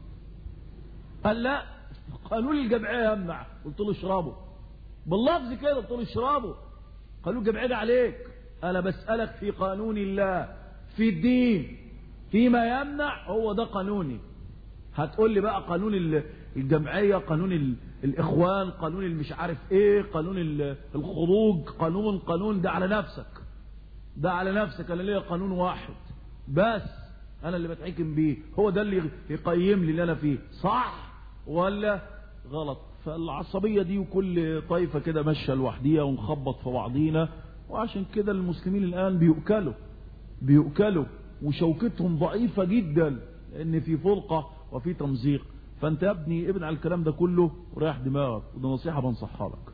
قال لا قانون الجمعيه يمنع قلت له اشربه باللفظ كده قلت له اشربه قالوا الجمعيه ده عليك انا بسالك في قانون الله في الدين فيما يمنع هو ده قانوني هتقول لي بقى قانون الجمعية قانون الإخوان قانون المش عارف إيه قانون الخروج قانون قانون ده على نفسك ده على نفسك أنا ليا قانون واحد بس أنا اللي بتحكم بيه هو ده اللي يقيم لي اللي أنا فيه صح ولا غلط فالعصبية دي وكل طائفة كده ماشية لوحديها ونخبط في بعضينا وعشان كده المسلمين الآن بيؤكلوا بيؤكلوا وشوكتهم ضعيفة جدا لأن في فرقة وفي تمزيق فأنت يا ابني ابن على الكلام ده كله وريح دماغك وده نصيحة بنصحها لك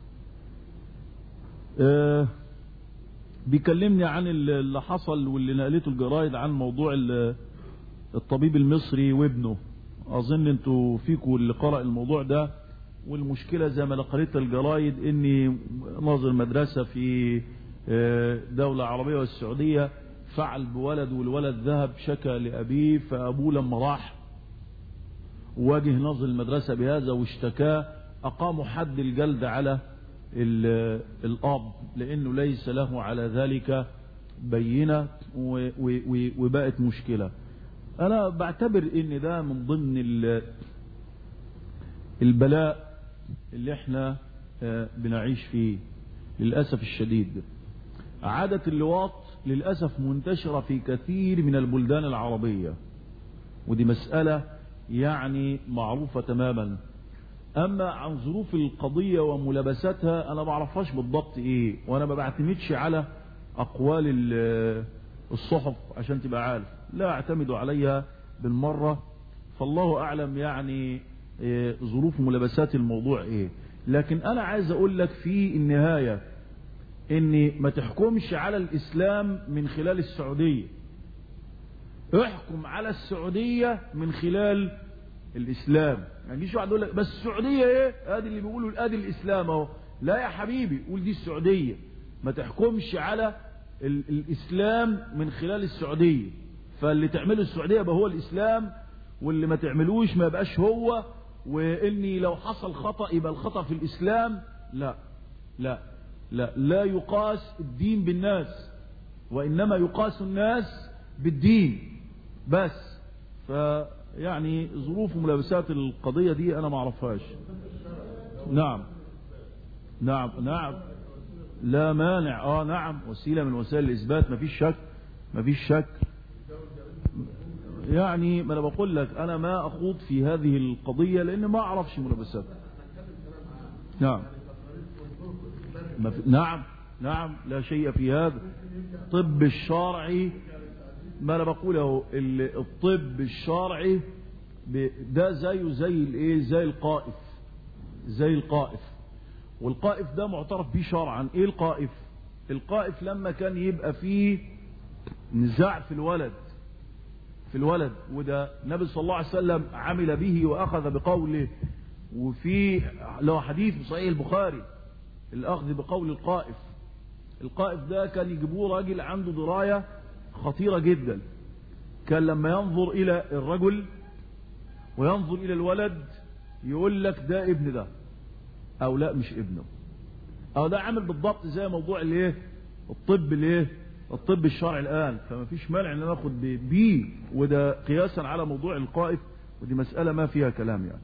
آه بيكلمني عن اللي حصل واللي نقلته الجرايد عن موضوع الطبيب المصري وابنه أظن انتوا فيكوا اللي قرأ الموضوع ده والمشكلة زي ما قريت الجرايد اني ناظر مدرسة في دولة عربية والسعودية فعل بولد والولد ذهب شكى لأبيه فأبوه لما راح واجه ناظر المدرسة بهذا واشتكاه أقاموا حد الجلد على الأب لأنه ليس له على ذلك بينة وبقت مشكلة أنا بعتبر إن ده من ضمن البلاء اللي احنا بنعيش فيه للأسف الشديد عادة اللواط للأسف منتشرة في كثير من البلدان العربية ودي مسألة يعني معروفة تماما أما عن ظروف القضية وملابستها أنا ما بعرفهاش بالضبط إيه وأنا ما بعتمدش على أقوال الصحف عشان تبقى عارف لا اعتمد عليها بالمرة فالله اعلم يعني إيه ظروف ملابسات الموضوع ايه لكن انا عايز اقول لك في النهاية ان ما تحكمش على الاسلام من خلال السعودية احكم على السعودية من خلال الاسلام ما يجيش واحد يقول لك بس السعودية ايه ادي اللي بيقولوا ادي الاسلام اهو لا يا حبيبي قول دي السعودية ما تحكمش على ال الاسلام من خلال السعودية فاللي تعمله السعودية يبقى هو الاسلام واللي ما تعملوش ما يبقاش هو واني لو حصل خطأ يبقى الخطأ في الاسلام لا لا لا لا يقاس الدين بالناس وانما يقاس الناس بالدين بس فيعني ظروف ملابسات القضية دي انا ما اعرفهاش نعم نعم نعم لا مانع اه نعم وسيلة من وسائل الاثبات ما فيش شك ما فيش شك يعني ما انا بقول لك انا ما اخوض في هذه القضية لان ما اعرفش ملابسات نعم ما في نعم نعم لا شيء في هذا الطب الشرعي ما انا بقوله الطب الشرعي ده زيه زي الايه زي القائف زي القائف والقائف ده معترف به شرعا ايه القائف القائف لما كان يبقى فيه نزاع في الولد في الولد وده النبي صلى الله عليه وسلم عمل به واخذ بقوله وفي له حديث في صحيح البخاري الاخذ بقول القائف القائف ده كان يجيبوه راجل عنده دراية خطيرة جدا كان لما ينظر الى الرجل وينظر الى الولد يقول لك ده ابن ده او لا مش ابنه او ده عامل بالضبط زي موضوع الايه الطب الايه الطب الشرعي الان فما فيش مانع ان ناخد بيه وده قياسا على موضوع القائف ودي مسألة ما فيها كلام يعني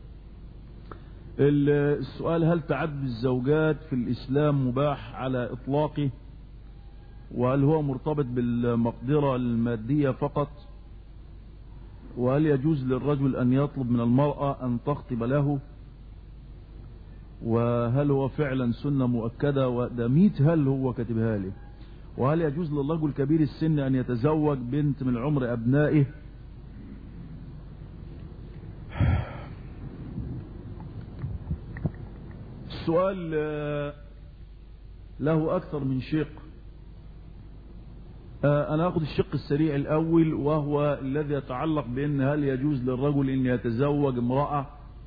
السؤال هل تعدد الزوجات في الإسلام مباح على إطلاقه وهل هو مرتبط بالمقدرة المادية فقط وهل يجوز للرجل أن يطلب من المرأة أن تخطب له وهل هو فعلا سنة مؤكدة وده ميت هل هو كاتبها لي وهل يجوز للرجل كبير السن أن يتزوج بنت من عمر أبنائه السؤال له أكثر من شق أنا أخذ الشق السريع الأول وهو الذي يتعلق بأن هل يجوز للرجل أن يتزوج امرأة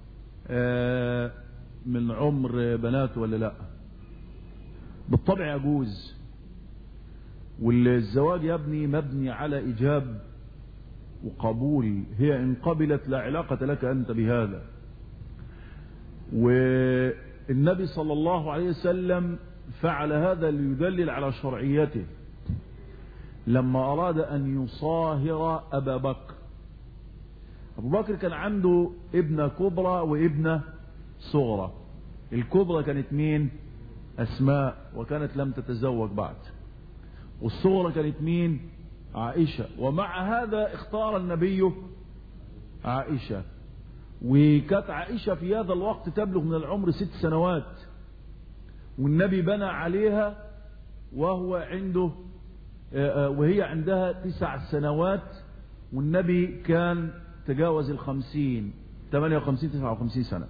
من عمر بناته ولا لا بالطبع يجوز والزواج يا ابني مبني على إجاب وقبول هي إن قبلت لا علاقة لك أنت بهذا والنبي صلى الله عليه وسلم فعل هذا ليدلل على شرعيته لما أراد أن يصاهر أبا بكر أبو بكر كان عنده ابنة كبرى وابنة صغرى الكبرى كانت مين أسماء وكانت لم تتزوج بعد والصغرى كانت مين عائشة ومع هذا اختار النبي عائشة وكانت عائشة في هذا الوقت تبلغ من العمر ست سنوات والنبي بنى عليها وهو عنده وهي عندها تسع سنوات والنبي كان تجاوز الخمسين 58 59 سنة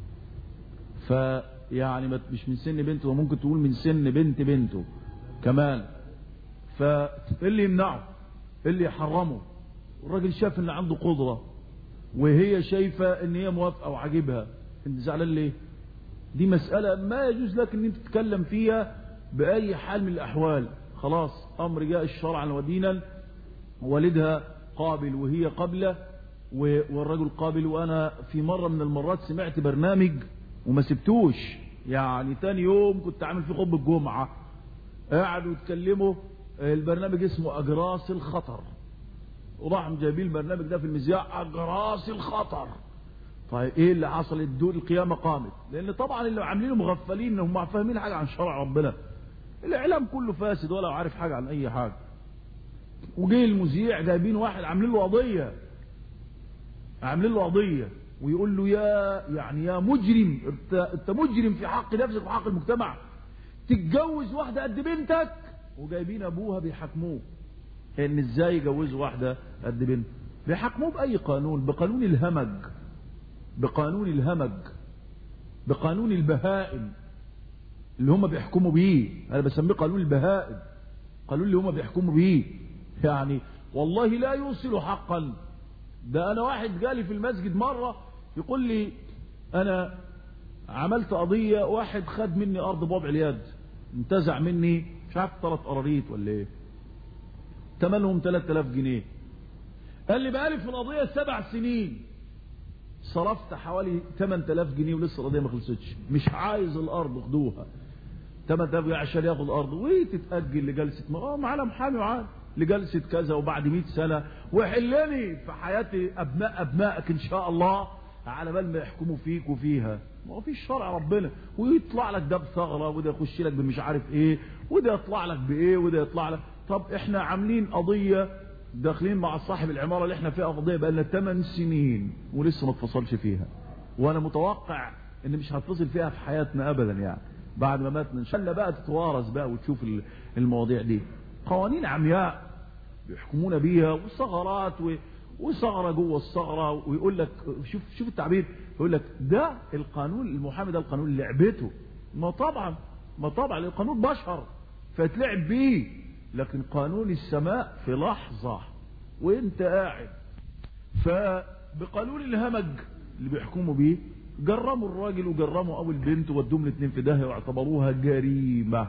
فيعني مش من سن بنته وممكن تقول من سن بنت بنته كمان فاللي يمنعه اللي يحرمه الراجل شاف ان عنده قدرة وهي شايفة ان هي موافقة وعاجبها انت زعلان ليه دي مسألة ما يجوز لك ان انت تتكلم فيها بأي حال من الأحوال خلاص أمر جاء الشرعا ودينا والدها قابل وهي قبلة والرجل قابل وأنا في مرة من المرات سمعت برنامج وما سبتوش يعني تاني يوم كنت عامل فيه خطبة الجمعة قعدوا يتكلموا البرنامج اسمه أجراس الخطر وراح جايبين البرنامج ده في المذياع أجراس الخطر طيب ايه اللي حصل الدول القيامة قامت لان طبعا اللي عاملينه مغفلين انهم فاهمين حاجة عن شرع ربنا الاعلام كله فاسد ولا عارف حاجة عن اي حاجة وجه المذيع جايبين واحد عاملين له قضية عاملين له قضية ويقول له يا يعني يا مجرم انت, انت مجرم في حق نفسك وفي حق المجتمع تتجوز واحدة قد بنتك وجايبين ابوها بيحاكموه ان ازاي يجوزوا واحدة قد بنت بيحكموه بأي قانون بقانون الهمج بقانون الهمج بقانون البهائم اللي هم بيحكموا بيه انا بسميه قانون البهائم قانون اللي هم بيحكموا بيه يعني والله لا يوصل حقا ده انا واحد جالي في المسجد مرة يقول لي انا عملت قضية واحد خد مني ارض بوضع اليد انتزع مني مش عارف ثلاث قراريط ولا ايه تمنهم 3000 جنيه قال لي بقالي في القضية سبع سنين صرفت حوالي 8000 جنيه ولسه القضية ما خلصتش مش عايز الارض خدوها 8000 جنيه عشان ياخد الارض وتتأجل لجلسة اه معانا محامي وعاد لجلسة كذا وبعد 100 سنة وحلني في حياتي ابناء ابنائك ان شاء الله على بال ما يحكموا فيك وفيها ما هو فيش شرع ربنا ويطلع لك ده بثغرة وده يخش لك بمش عارف ايه وده يطلع لك بايه وده يطلع لك طب احنا عاملين قضية داخلين مع صاحب العمارة اللي احنا فيها قضية بقى لنا 8 سنين ولسه ما اتفصلش فيها وانا متوقع ان مش هتفصل فيها في حياتنا ابدا يعني بعد ما ماتنا ان شاء الله بقى تتوارث بقى وتشوف المواضيع دي قوانين عمياء بيحكمونا بيها وثغرات و... وثغره جوه الثغره ويقول لك شوف شوف التعبير يقول لك ده القانون المحامي ده القانون لعبته ما طبعا ما طبعا القانون بشر فيتلعب بيه لكن قانون السماء في لحظة وانت قاعد فبقانون الهمج اللي بيحكموا بيه جرموا الراجل وجرموا ابو البنت ودوهم الاثنين في داهيه واعتبروها جريمة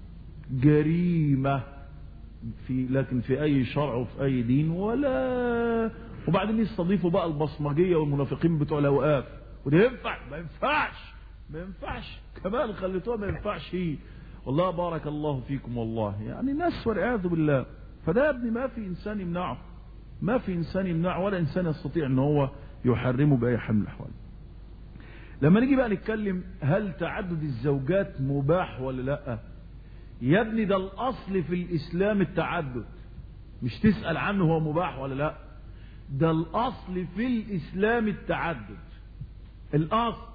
جريمة في لكن في اي شرع وفي اي دين ولا وبعدين يستضيفوا بقى البصمجية والمنافقين بتوع الاوقاف وده ينفع ما ينفعش ما ينفعش كمان خليتوها ما ينفعش هي والله بارك الله فيكم والله يعني ناس والعياذ بالله فده يا ابني ما في انسان يمنعه ما في انسان يمنعه ولا انسان يستطيع ان هو يحرمه باي حال من الاحوال لما نيجي بقى نتكلم هل تعدد الزوجات مباح ولا لا يا ابني ده الاصل في الاسلام التعدد مش تسأل عنه هو مباح ولا لا ده الاصل في الاسلام التعدد الاصل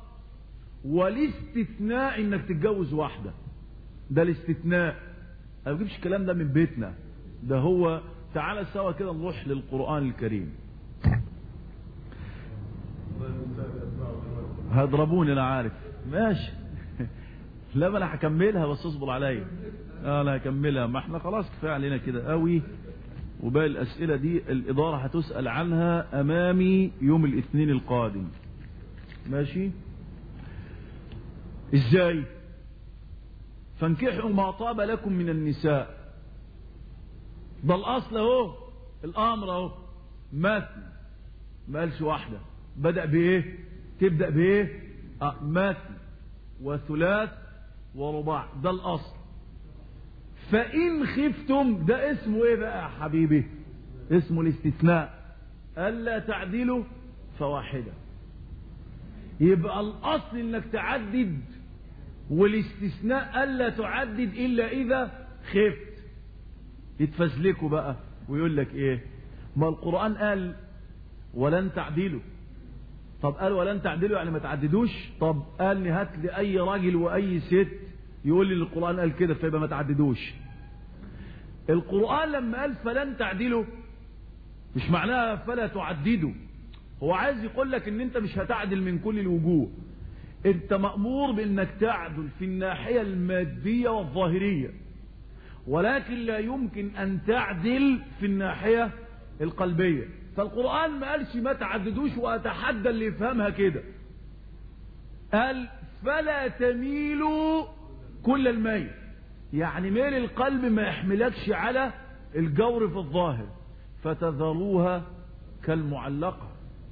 والاستثناء انك تتجوز واحدة ده الاستثناء انا ما بجيبش الكلام ده من بيتنا ده هو تعالى سوا كده نروح للقرآن الكريم هضربوني انا عارف ماشي لا ما انا هكملها بس اصبر عليا انا هكملها ما احنا خلاص كفايه علينا كده قوي وباقي الاسئله دي الاداره هتسال عنها امامي يوم الاثنين القادم ماشي ازاي فانكحوا ما طاب لكم من النساء ده الاصل اهو الامر اهو مثل ما قالش واحده بدا بايه تبدا بايه اه مثل وثلاث ورباع ده الاصل فان خفتم ده اسمه ايه بقى يا حبيبي اسمه الاستثناء الا تعدلوا فواحده يبقى الاصل انك تعدد والاستثناء الا تعدد الا اذا خفت يتفزلكوا بقى ويقول لك ايه ما القرآن قال ولن تعدلوا طب قال ولن تعدلوا يعني ما تعددوش طب قال لي هات لي اي راجل واي ست يقول لي القرآن قال كده فيبقى ما تعددوش القرآن لما قال فلن تعدلوا مش معناها فلا تعددوا هو عايز يقول لك ان انت مش هتعدل من كل الوجوه انت مأمور بانك تعدل في الناحية المادية والظاهرية ولكن لا يمكن ان تعدل في الناحية القلبية فالقرآن ما قالش ما تعددوش واتحدى اللي يفهمها كده قال فلا تميلوا كل الميل يعني ميل القلب ما يحملكش على الجور في الظاهر فتذروها كالمعلقة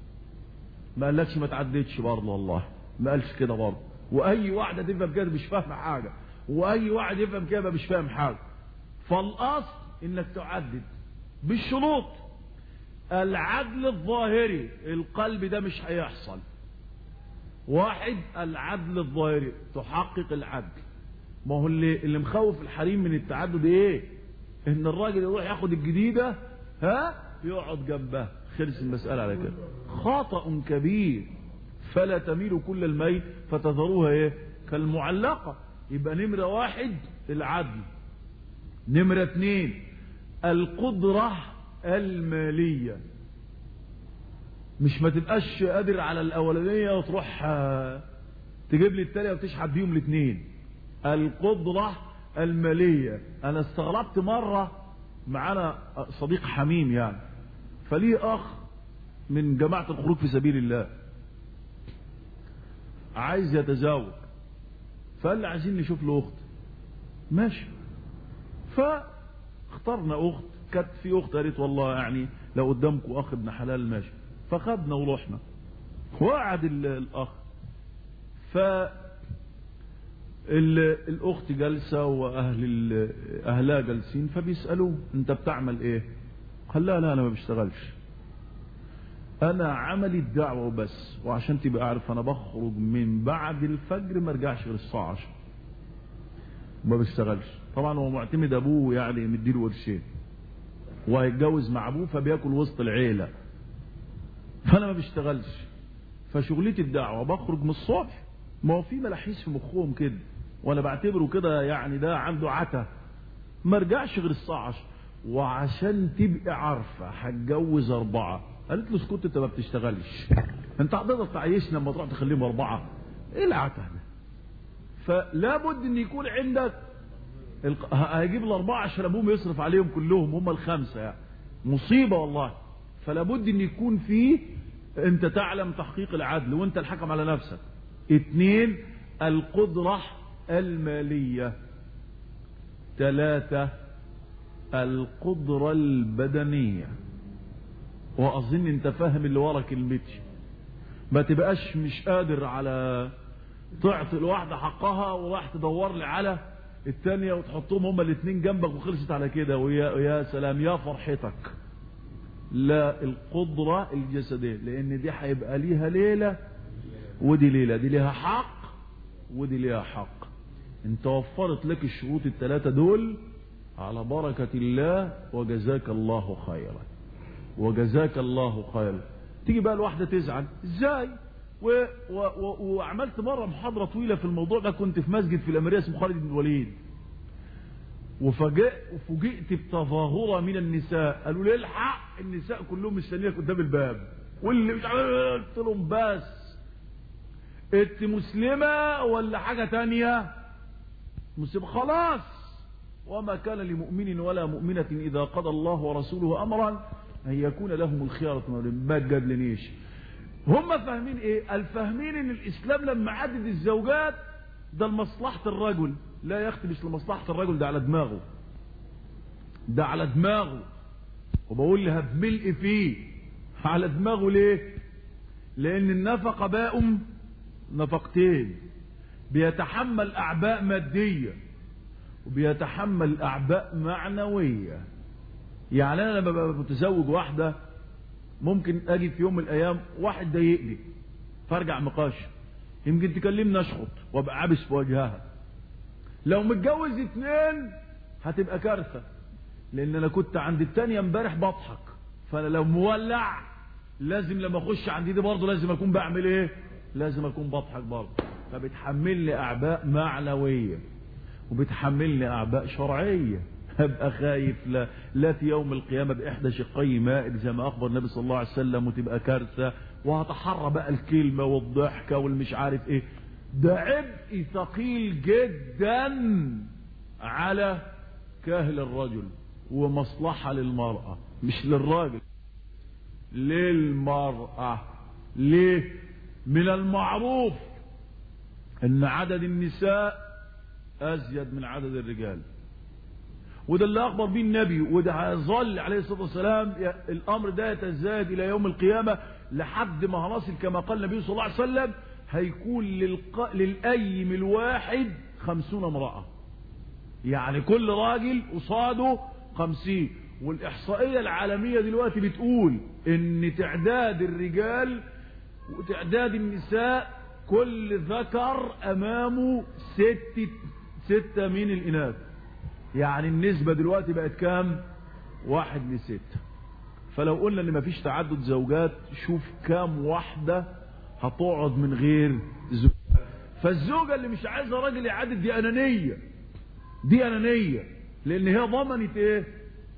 ما قالكش ما تعددش برضه والله ما قالش كده برضه واي واحده تفهم كده مش فاهمه حاجه واي واحد يفهم كده مش فاهم حاجه فالاصل انك تعدد بالشروط العدل الظاهري القلب ده مش هيحصل واحد العدل الظاهري تحقق العدل ما هو اللي اللي مخوف الحريم من التعدد ايه ان الراجل يروح ياخد الجديده ها يقعد جنبها خلص المساله على كده خطا كبير فلا تميلوا كل الميل فتذروها ايه كالمعلقة يبقى نمرة واحد العدل نمرة اتنين القدرة المالية مش ما تبقاش قادر على الأولانية وتروح تجيب لي التانية وتشحت بيهم الاثنين القدرة المالية أنا استغربت مرة معانا صديق حميم يعني فليه أخ من جماعة الخروج في سبيل الله عايز يتزوج فقال لي عايزين نشوف له أخت ماشي فاخترنا أخت كانت في أخت قالت والله يعني لو قدامكم أخ ابن حلال ماشي فخدنا ورحنا وقعد الأخ ف الأخت جالسة وأهل أهلها جالسين فبيسألوه أنت بتعمل إيه؟ قال لا لا أنا ما بشتغلش أنا عملي الدعوة بس وعشان تبقى عارف أنا بخرج من بعد الفجر ما ارجعش غير الساعة 10 ما بشتغلش طبعا هو معتمد أبوه يعني مديله قرشين وهيتجوز مع أبوه فبياكل وسط العيلة فأنا ما بشتغلش فشغلتي الدعوة بخرج من الصبح ما هو في ملاحيس في مخهم كده وانا بعتبره كده يعني ده عنده عتا ما رجعش غير الساعة 10 وعشان تبقى عارفة هتجوز أربعة قالت له اسكت انت ما بتشتغلش انت هتقدر تعيشنا لما تروح تخليهم أربعة ايه العتا ده فلا بد ان يكون عندك الق... هيجيب الأربعة عشان أبوهم يصرف عليهم كلهم هم الخمسة يعني مصيبة والله فلا بد ان يكون فيه انت تعلم تحقيق العدل وانت الحكم على نفسك اثنين القدرة المالية ثلاثة القدرة البدنية وأظن انت فاهم اللي ورا كلمتي ما تبقاش مش قادر على تعطي الواحدة حقها وراح تدور لي على التانية وتحطهم هما الاثنين جنبك وخلصت على كده ويا يا سلام يا فرحتك لا القدرة الجسدية لان دي هيبقى ليها ليلة ودي ليلة دي ليها حق ودي ليها حق انت وفرت لك الشروط الثلاثة دول على بركة الله وجزاك الله خيرا وجزاك الله خيرا تيجي بقى الواحدة تزعل ازاي و... و... و... وعملت مرة محاضرة طويلة في الموضوع ده كنت في مسجد في الأميرية اسمه خالد بن الوليد وفجأ وفوجئت بتظاهرة من النساء قالوا لي الحق النساء كلهم مستنيك قدام الباب واللي مش عارف قلت لهم بس انت مسلمة ولا حاجة تانية مسلمة خلاص وما كان لمؤمن ولا مؤمنة إذا قضى الله ورسوله أمرا أن يكون لهم الخيارة ما تجادلنيش هم فاهمين ايه الفاهمين ان الاسلام لما عدد الزوجات ده لمصلحة الرجل لا يا اختي مش لمصلحة الرجل ده على دماغه ده على دماغه وبقول لها بملء فيه على دماغه ليه لان النفقة باء نفقتين بيتحمل اعباء مادية وبيتحمل اعباء معنوية يعني انا لما ببقى متزوج واحدة ممكن اجي في يوم من الايام واحد ضايقني فارجع مقاش يمكن تكلمني اشخط وابقى عابس في وجهها لو متجوز اتنين هتبقى كارثة لان انا كنت عند التانية امبارح بضحك فانا لو مولع لازم لما اخش عند دي برضه لازم اكون بعمل ايه لازم اكون بضحك برضه فبتحملني اعباء معنوية وبتحملني اعباء شرعية هبقى خايف لا, لا في يوم القيامة بإحدى شقي مائل زي ما أخبر النبي صلى الله عليه وسلم وتبقى كارثة وهتحرى بقى الكلمة والضحكة والمش عارف إيه ده عبء ثقيل جدا على كاهل الرجل ومصلحة للمرأة مش للراجل للمرأة ليه من المعروف ان عدد النساء ازيد من عدد الرجال وده اللي أخبر به النبي وده هيظل عليه الصلاة والسلام الأمر ده يتزايد إلى يوم القيامة لحد ما هنصل كما قال النبي صلى الله عليه وسلم هيكون للق... للأيم الواحد خمسون امرأة يعني كل راجل قصاده خمسين والإحصائية العالمية دلوقتي بتقول إن تعداد الرجال وتعداد النساء كل ذكر أمامه ستة ستة من الإناث يعني النسبة دلوقتي بقت كام واحد لستة فلو قلنا ان مفيش تعدد زوجات شوف كام واحدة هتقعد من غير زوج فالزوجة اللي مش عايزة راجل يعدد دي انانية دي انانية لان هي ضمنت ايه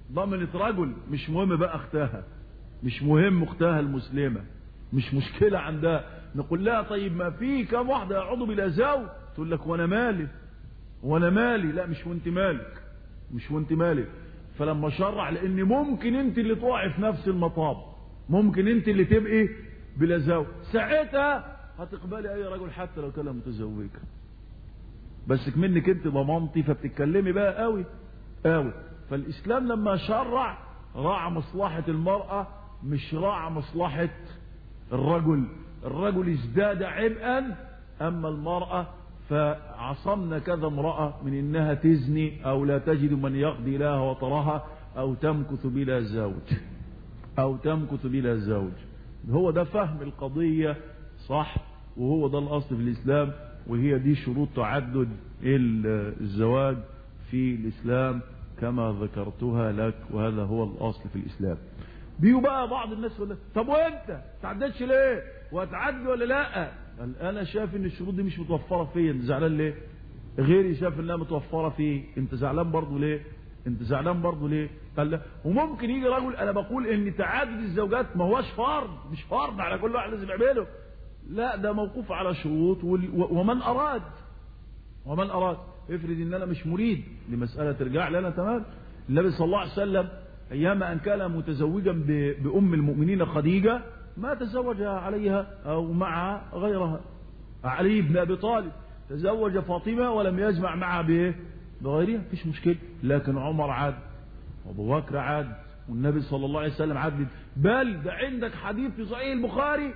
ضمنت رجل مش مهم بقى اختها مش مهم اختها المسلمة مش مشكلة عندها نقول لها طيب ما في كم واحدة يقعدوا بلا زوج تقول لك وانا مالي وانا مالي لا مش وانت مالك مش وانت مالك فلما شرع لان ممكن انت اللي تقعي في نفس المطاب ممكن انت اللي تبقي بلا زوج ساعتها هتقبلي اي رجل حتى لو كان متزوجة بس منك انت ضمانتي فبتتكلمي بقى قوي قوي فالاسلام لما شرع راعى مصلحة المرأة مش راعى مصلحة الرجل الرجل ازداد عبئا اما المرأة فعصمنا كذا امرأة من انها تزني او لا تجد من يقضي لها وطرها او تمكث بلا زوج او تمكث بلا زوج هو ده فهم القضية صح وهو ده الاصل في الاسلام وهي دي شروط تعدد الزواج في الاسلام كما ذكرتها لك وهذا هو الاصل في الاسلام بيجوا بقى بعض الناس يقول لك طب وانت تعددش ليه وهتعدي ولا لا قال انا شايف ان الشروط دي مش متوفره فيا انت زعلان ليه غيري شاف انها متوفره فيه انت زعلان برضه ليه انت زعلان برضه ليه قال لا وممكن يجي رجل انا بقول ان تعدد الزوجات ما هوش فرض مش فرض على كل واحد لازم يعمله لا ده موقوف على شروط ومن اراد ومن اراد افرض ان انا مش مريد لمساله ترجع لي انا تمام النبي صلى الله عليه وسلم ايام ان كان متزوجا بام المؤمنين خديجه ما تزوج عليها او مع غيرها علي بن ابي طالب تزوج فاطمه ولم يجمع معها بايه بغيرها مفيش مشكله لكن عمر عاد وابو بكر عاد والنبي صلى الله عليه وسلم عدد بل ده عندك حديث في صحيح البخاري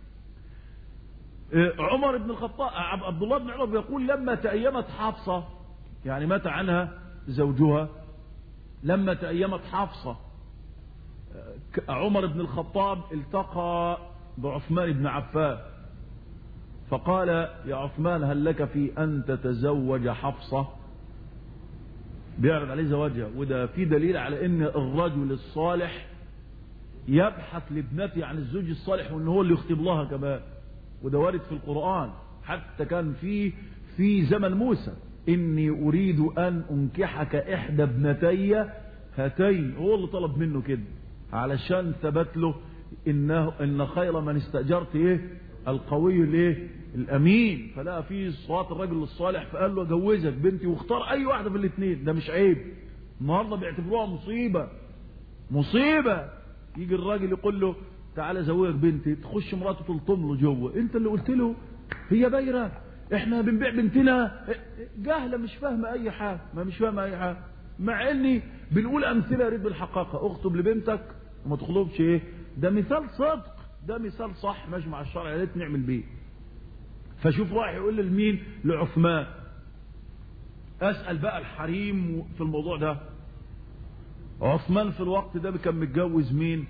عمر بن الخطاب عبد الله بن عمر بيقول لما تأيمت حفصة يعني مات عنها زوجها لما تأيمت حفصة عمر بن الخطاب التقى بعثمان بن عفان فقال يا عثمان هل لك في أن تتزوج حفصة بيعرض عليه زواجها وده في دليل على ان الرجل الصالح يبحث لابنته عن الزوج الصالح وان هو اللي يخطب لها كمان وده وارد في القرآن حتى كان في في زمن موسى إني أريد أن أنكحك إحدى ابنتي هاتين هو اللي طلب منه كده علشان ثبت له إنه إن خير من استأجرت إيه القوي الإيه الأمين فلا في صوات الرجل الصالح فقال له أجوزك بنتي واختار أي واحدة في الاثنين ده مش عيب النهارده بيعتبروها مصيبة مصيبة يجي الراجل يقول له تعالى زوجك بنتي تخش مراته تلطم له جوه انت اللي قلت له هي بايره احنا بنبيع بنتنا جاهله مش فاهمه اي حاجه ما مش فاهمه اي حاجه مع اني بنقول امثله ريد بالحقاقه اخطب لبنتك وما تخطبش ايه ده مثال صدق ده مثال صح مجمع الشرع يا ريت نعمل بيه فشوف رايح يقول لمين لعثمان اسال بقى الحريم في الموضوع ده عثمان في الوقت ده كان متجوز مين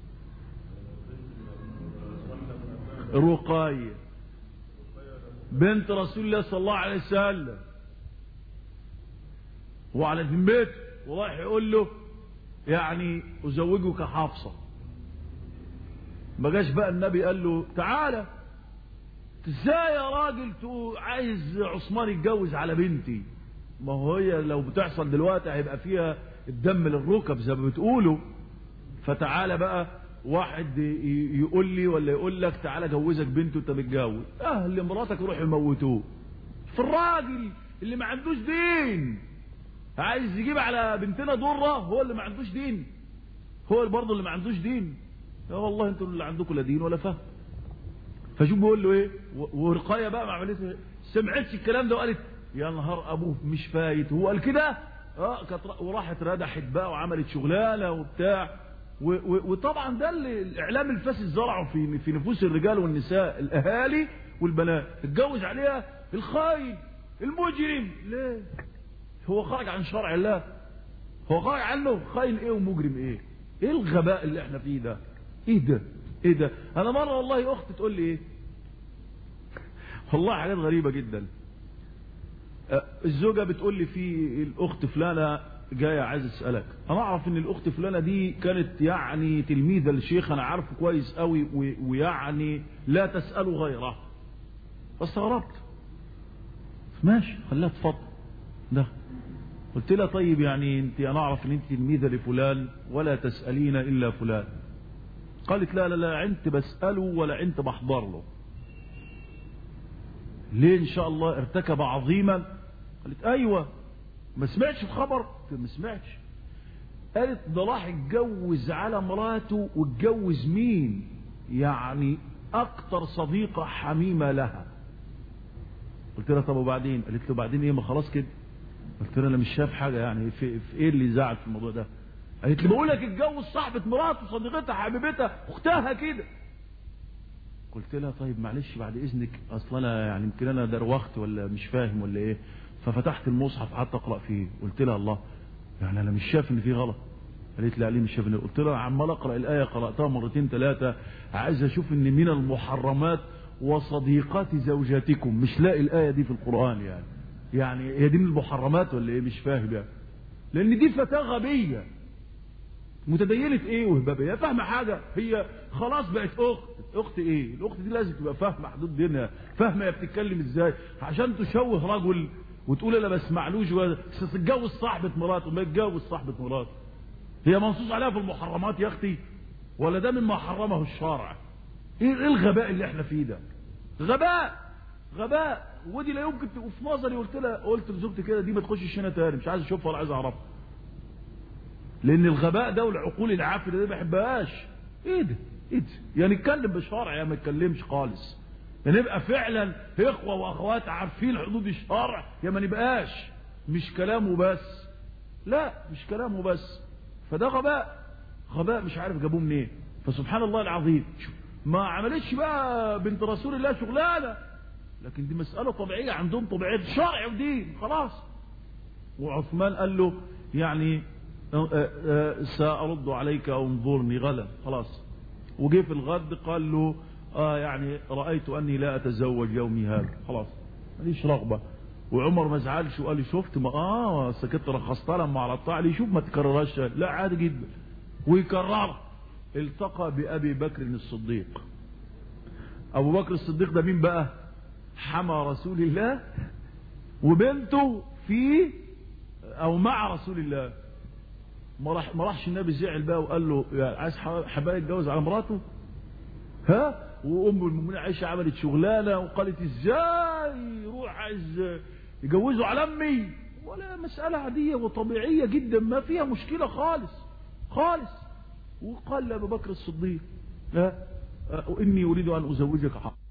رقية بنت رسول الله صلى الله عليه وسلم وعلى ذمته وراح يقول له يعني أزوجك حافصة ما جاش بقى النبي قال له تعالى ازاي يا راجل عايز عثمان يتجوز على بنتي ما هو هي لو بتحصل دلوقتي هيبقى فيها الدم للركب زي ما بتقولوا فتعالى بقى واحد يقول لي ولا يقول لك تعالى جوزك بنته انت متجوز اهل مراتك يروح يموتوه في الراجل اللي ما عندوش دين عايز يجيب على بنتنا ضره هو اللي ما عندوش دين هو برضه اللي ما عندوش دين يا والله انتوا اللي عندكم لا دين ولا فهم فشوف بيقول له ايه ورقايه بقى ما عملتش سمعتش الكلام ده وقالت يا نهار ابوه مش فايت هو قال كده اه كانت وراحت ردحت بقى وعملت شغلانه وبتاع وطبعا ده اللي الاعلام الفاسد زرعه في في نفوس الرجال والنساء الاهالي والبنات اتجوز عليها الخاين المجرم ليه هو خرج عن شرع الله هو خرج عنه خاين ايه ومجرم ايه ايه الغباء اللي احنا فيه ده ايه ده ايه ده انا مره والله اختي تقول لي ايه والله حاجات غريبه جدا الزوجه بتقول لي في الاخت فلانه جاية عايز اسألك انا اعرف ان الاخت فلانة دي كانت يعني تلميذة للشيخ انا عارفه كويس قوي ويعني لا تسأله غيره فاستغربت ماشي خليها تفضل ده قلت لها طيب يعني انت انا اعرف ان انت تلميذه لفلان ولا تسالين الا فلان قالت لا لا لا عنت بساله ولا عنت بحضر له ليه ان شاء الله ارتكب عظيما قالت ايوه ما سمعتش الخبر قلت ما سمعتش قالت ده راح اتجوز على مراته واتجوز مين يعني اكتر صديقة حميمة لها قلت لها طب وبعدين قالت له بعدين ايه ما خلاص كده قلت لها انا مش شايف حاجة يعني في, في ايه اللي زعل في الموضوع ده قالت لي بقول لك اتجوز صاحبة مراته صديقتها حبيبتها اختها كده قلت لها طيب معلش بعد اذنك اصل انا يعني يمكن انا دروخت ولا مش فاهم ولا ايه ففتحت المصحف قعدت اقرا فيه قلت لها الله يعني انا مش شايف ان في غلط قالت لي عليه مش شايف ان قلت لها عمال اقرا الايه قراتها مرتين ثلاثه عايز اشوف ان من المحرمات وصديقات زوجاتكم مش لاقي الايه دي في القران يعني يعني هي دي من المحرمات ولا ايه مش فاهم يعني لان دي فتاه غبيه متدينة ايه وهبابية فاهمة حاجة هي خلاص بقت اخت اخت ايه الاخت دي لازم تبقى فاهمة حدود دينها فاهمة هي بتتكلم ازاي عشان تشوه رجل وتقول انا بسمعلوش تتجوز صاحبة مراته ما يتجوز صاحبة مراته هي منصوص عليها في المحرمات يا اختي ولا ده مما حرمه الشارع ايه الغباء اللي احنا فيه ده غباء غباء ودي لا يمكن وفي نظري قلت لها قلت لزوجتي كده دي ما تخشش هنا تاني مش عايز اشوفها ولا عايز اعرفها لان الغباء ده والعقول العافيه دي ما بحبهاش ايه ده ايه ده يعني نتكلم بشرع يا ما نتكلمش خالص يا نبقى فعلا اخوه واخوات عارفين حدود الشرع يا ما نبقاش مش كلامه بس لا مش كلامه بس فده غباء غباء مش عارف جابوه منين فسبحان الله العظيم ما عملتش بقى بنت رسول الله شغلانه لكن دي مساله طبيعيه عندهم طبيعيه شرع ودين خلاص وعثمان قال له يعني سأرد عليك أو انظرني غدا خلاص وجه في الغد قال له آه يعني رأيت أني لا أتزوج يومي هذا خلاص ماليش رغبة وعمر ما زعلش وقال لي شفت ما اه سكت رخصت لما على الطاعة لي شوف ما تكررهاش لا عادي جدا ويكرر التقى بأبي بكر الصديق أبو بكر الصديق ده مين بقى حمى رسول الله وبنته في أو مع رسول الله ما راح ما راحش النبي زعل بقى وقال له يعني عايز حبايب يتجوز على مراته ها وام المؤمنين عائشه عملت شغلانه وقالت ازاي يروح عايز يجوزه على امي ولا مساله عاديه وطبيعيه جدا ما فيها مشكله خالص خالص وقال لابو بكر الصديق ها واني اريد ان ازوجك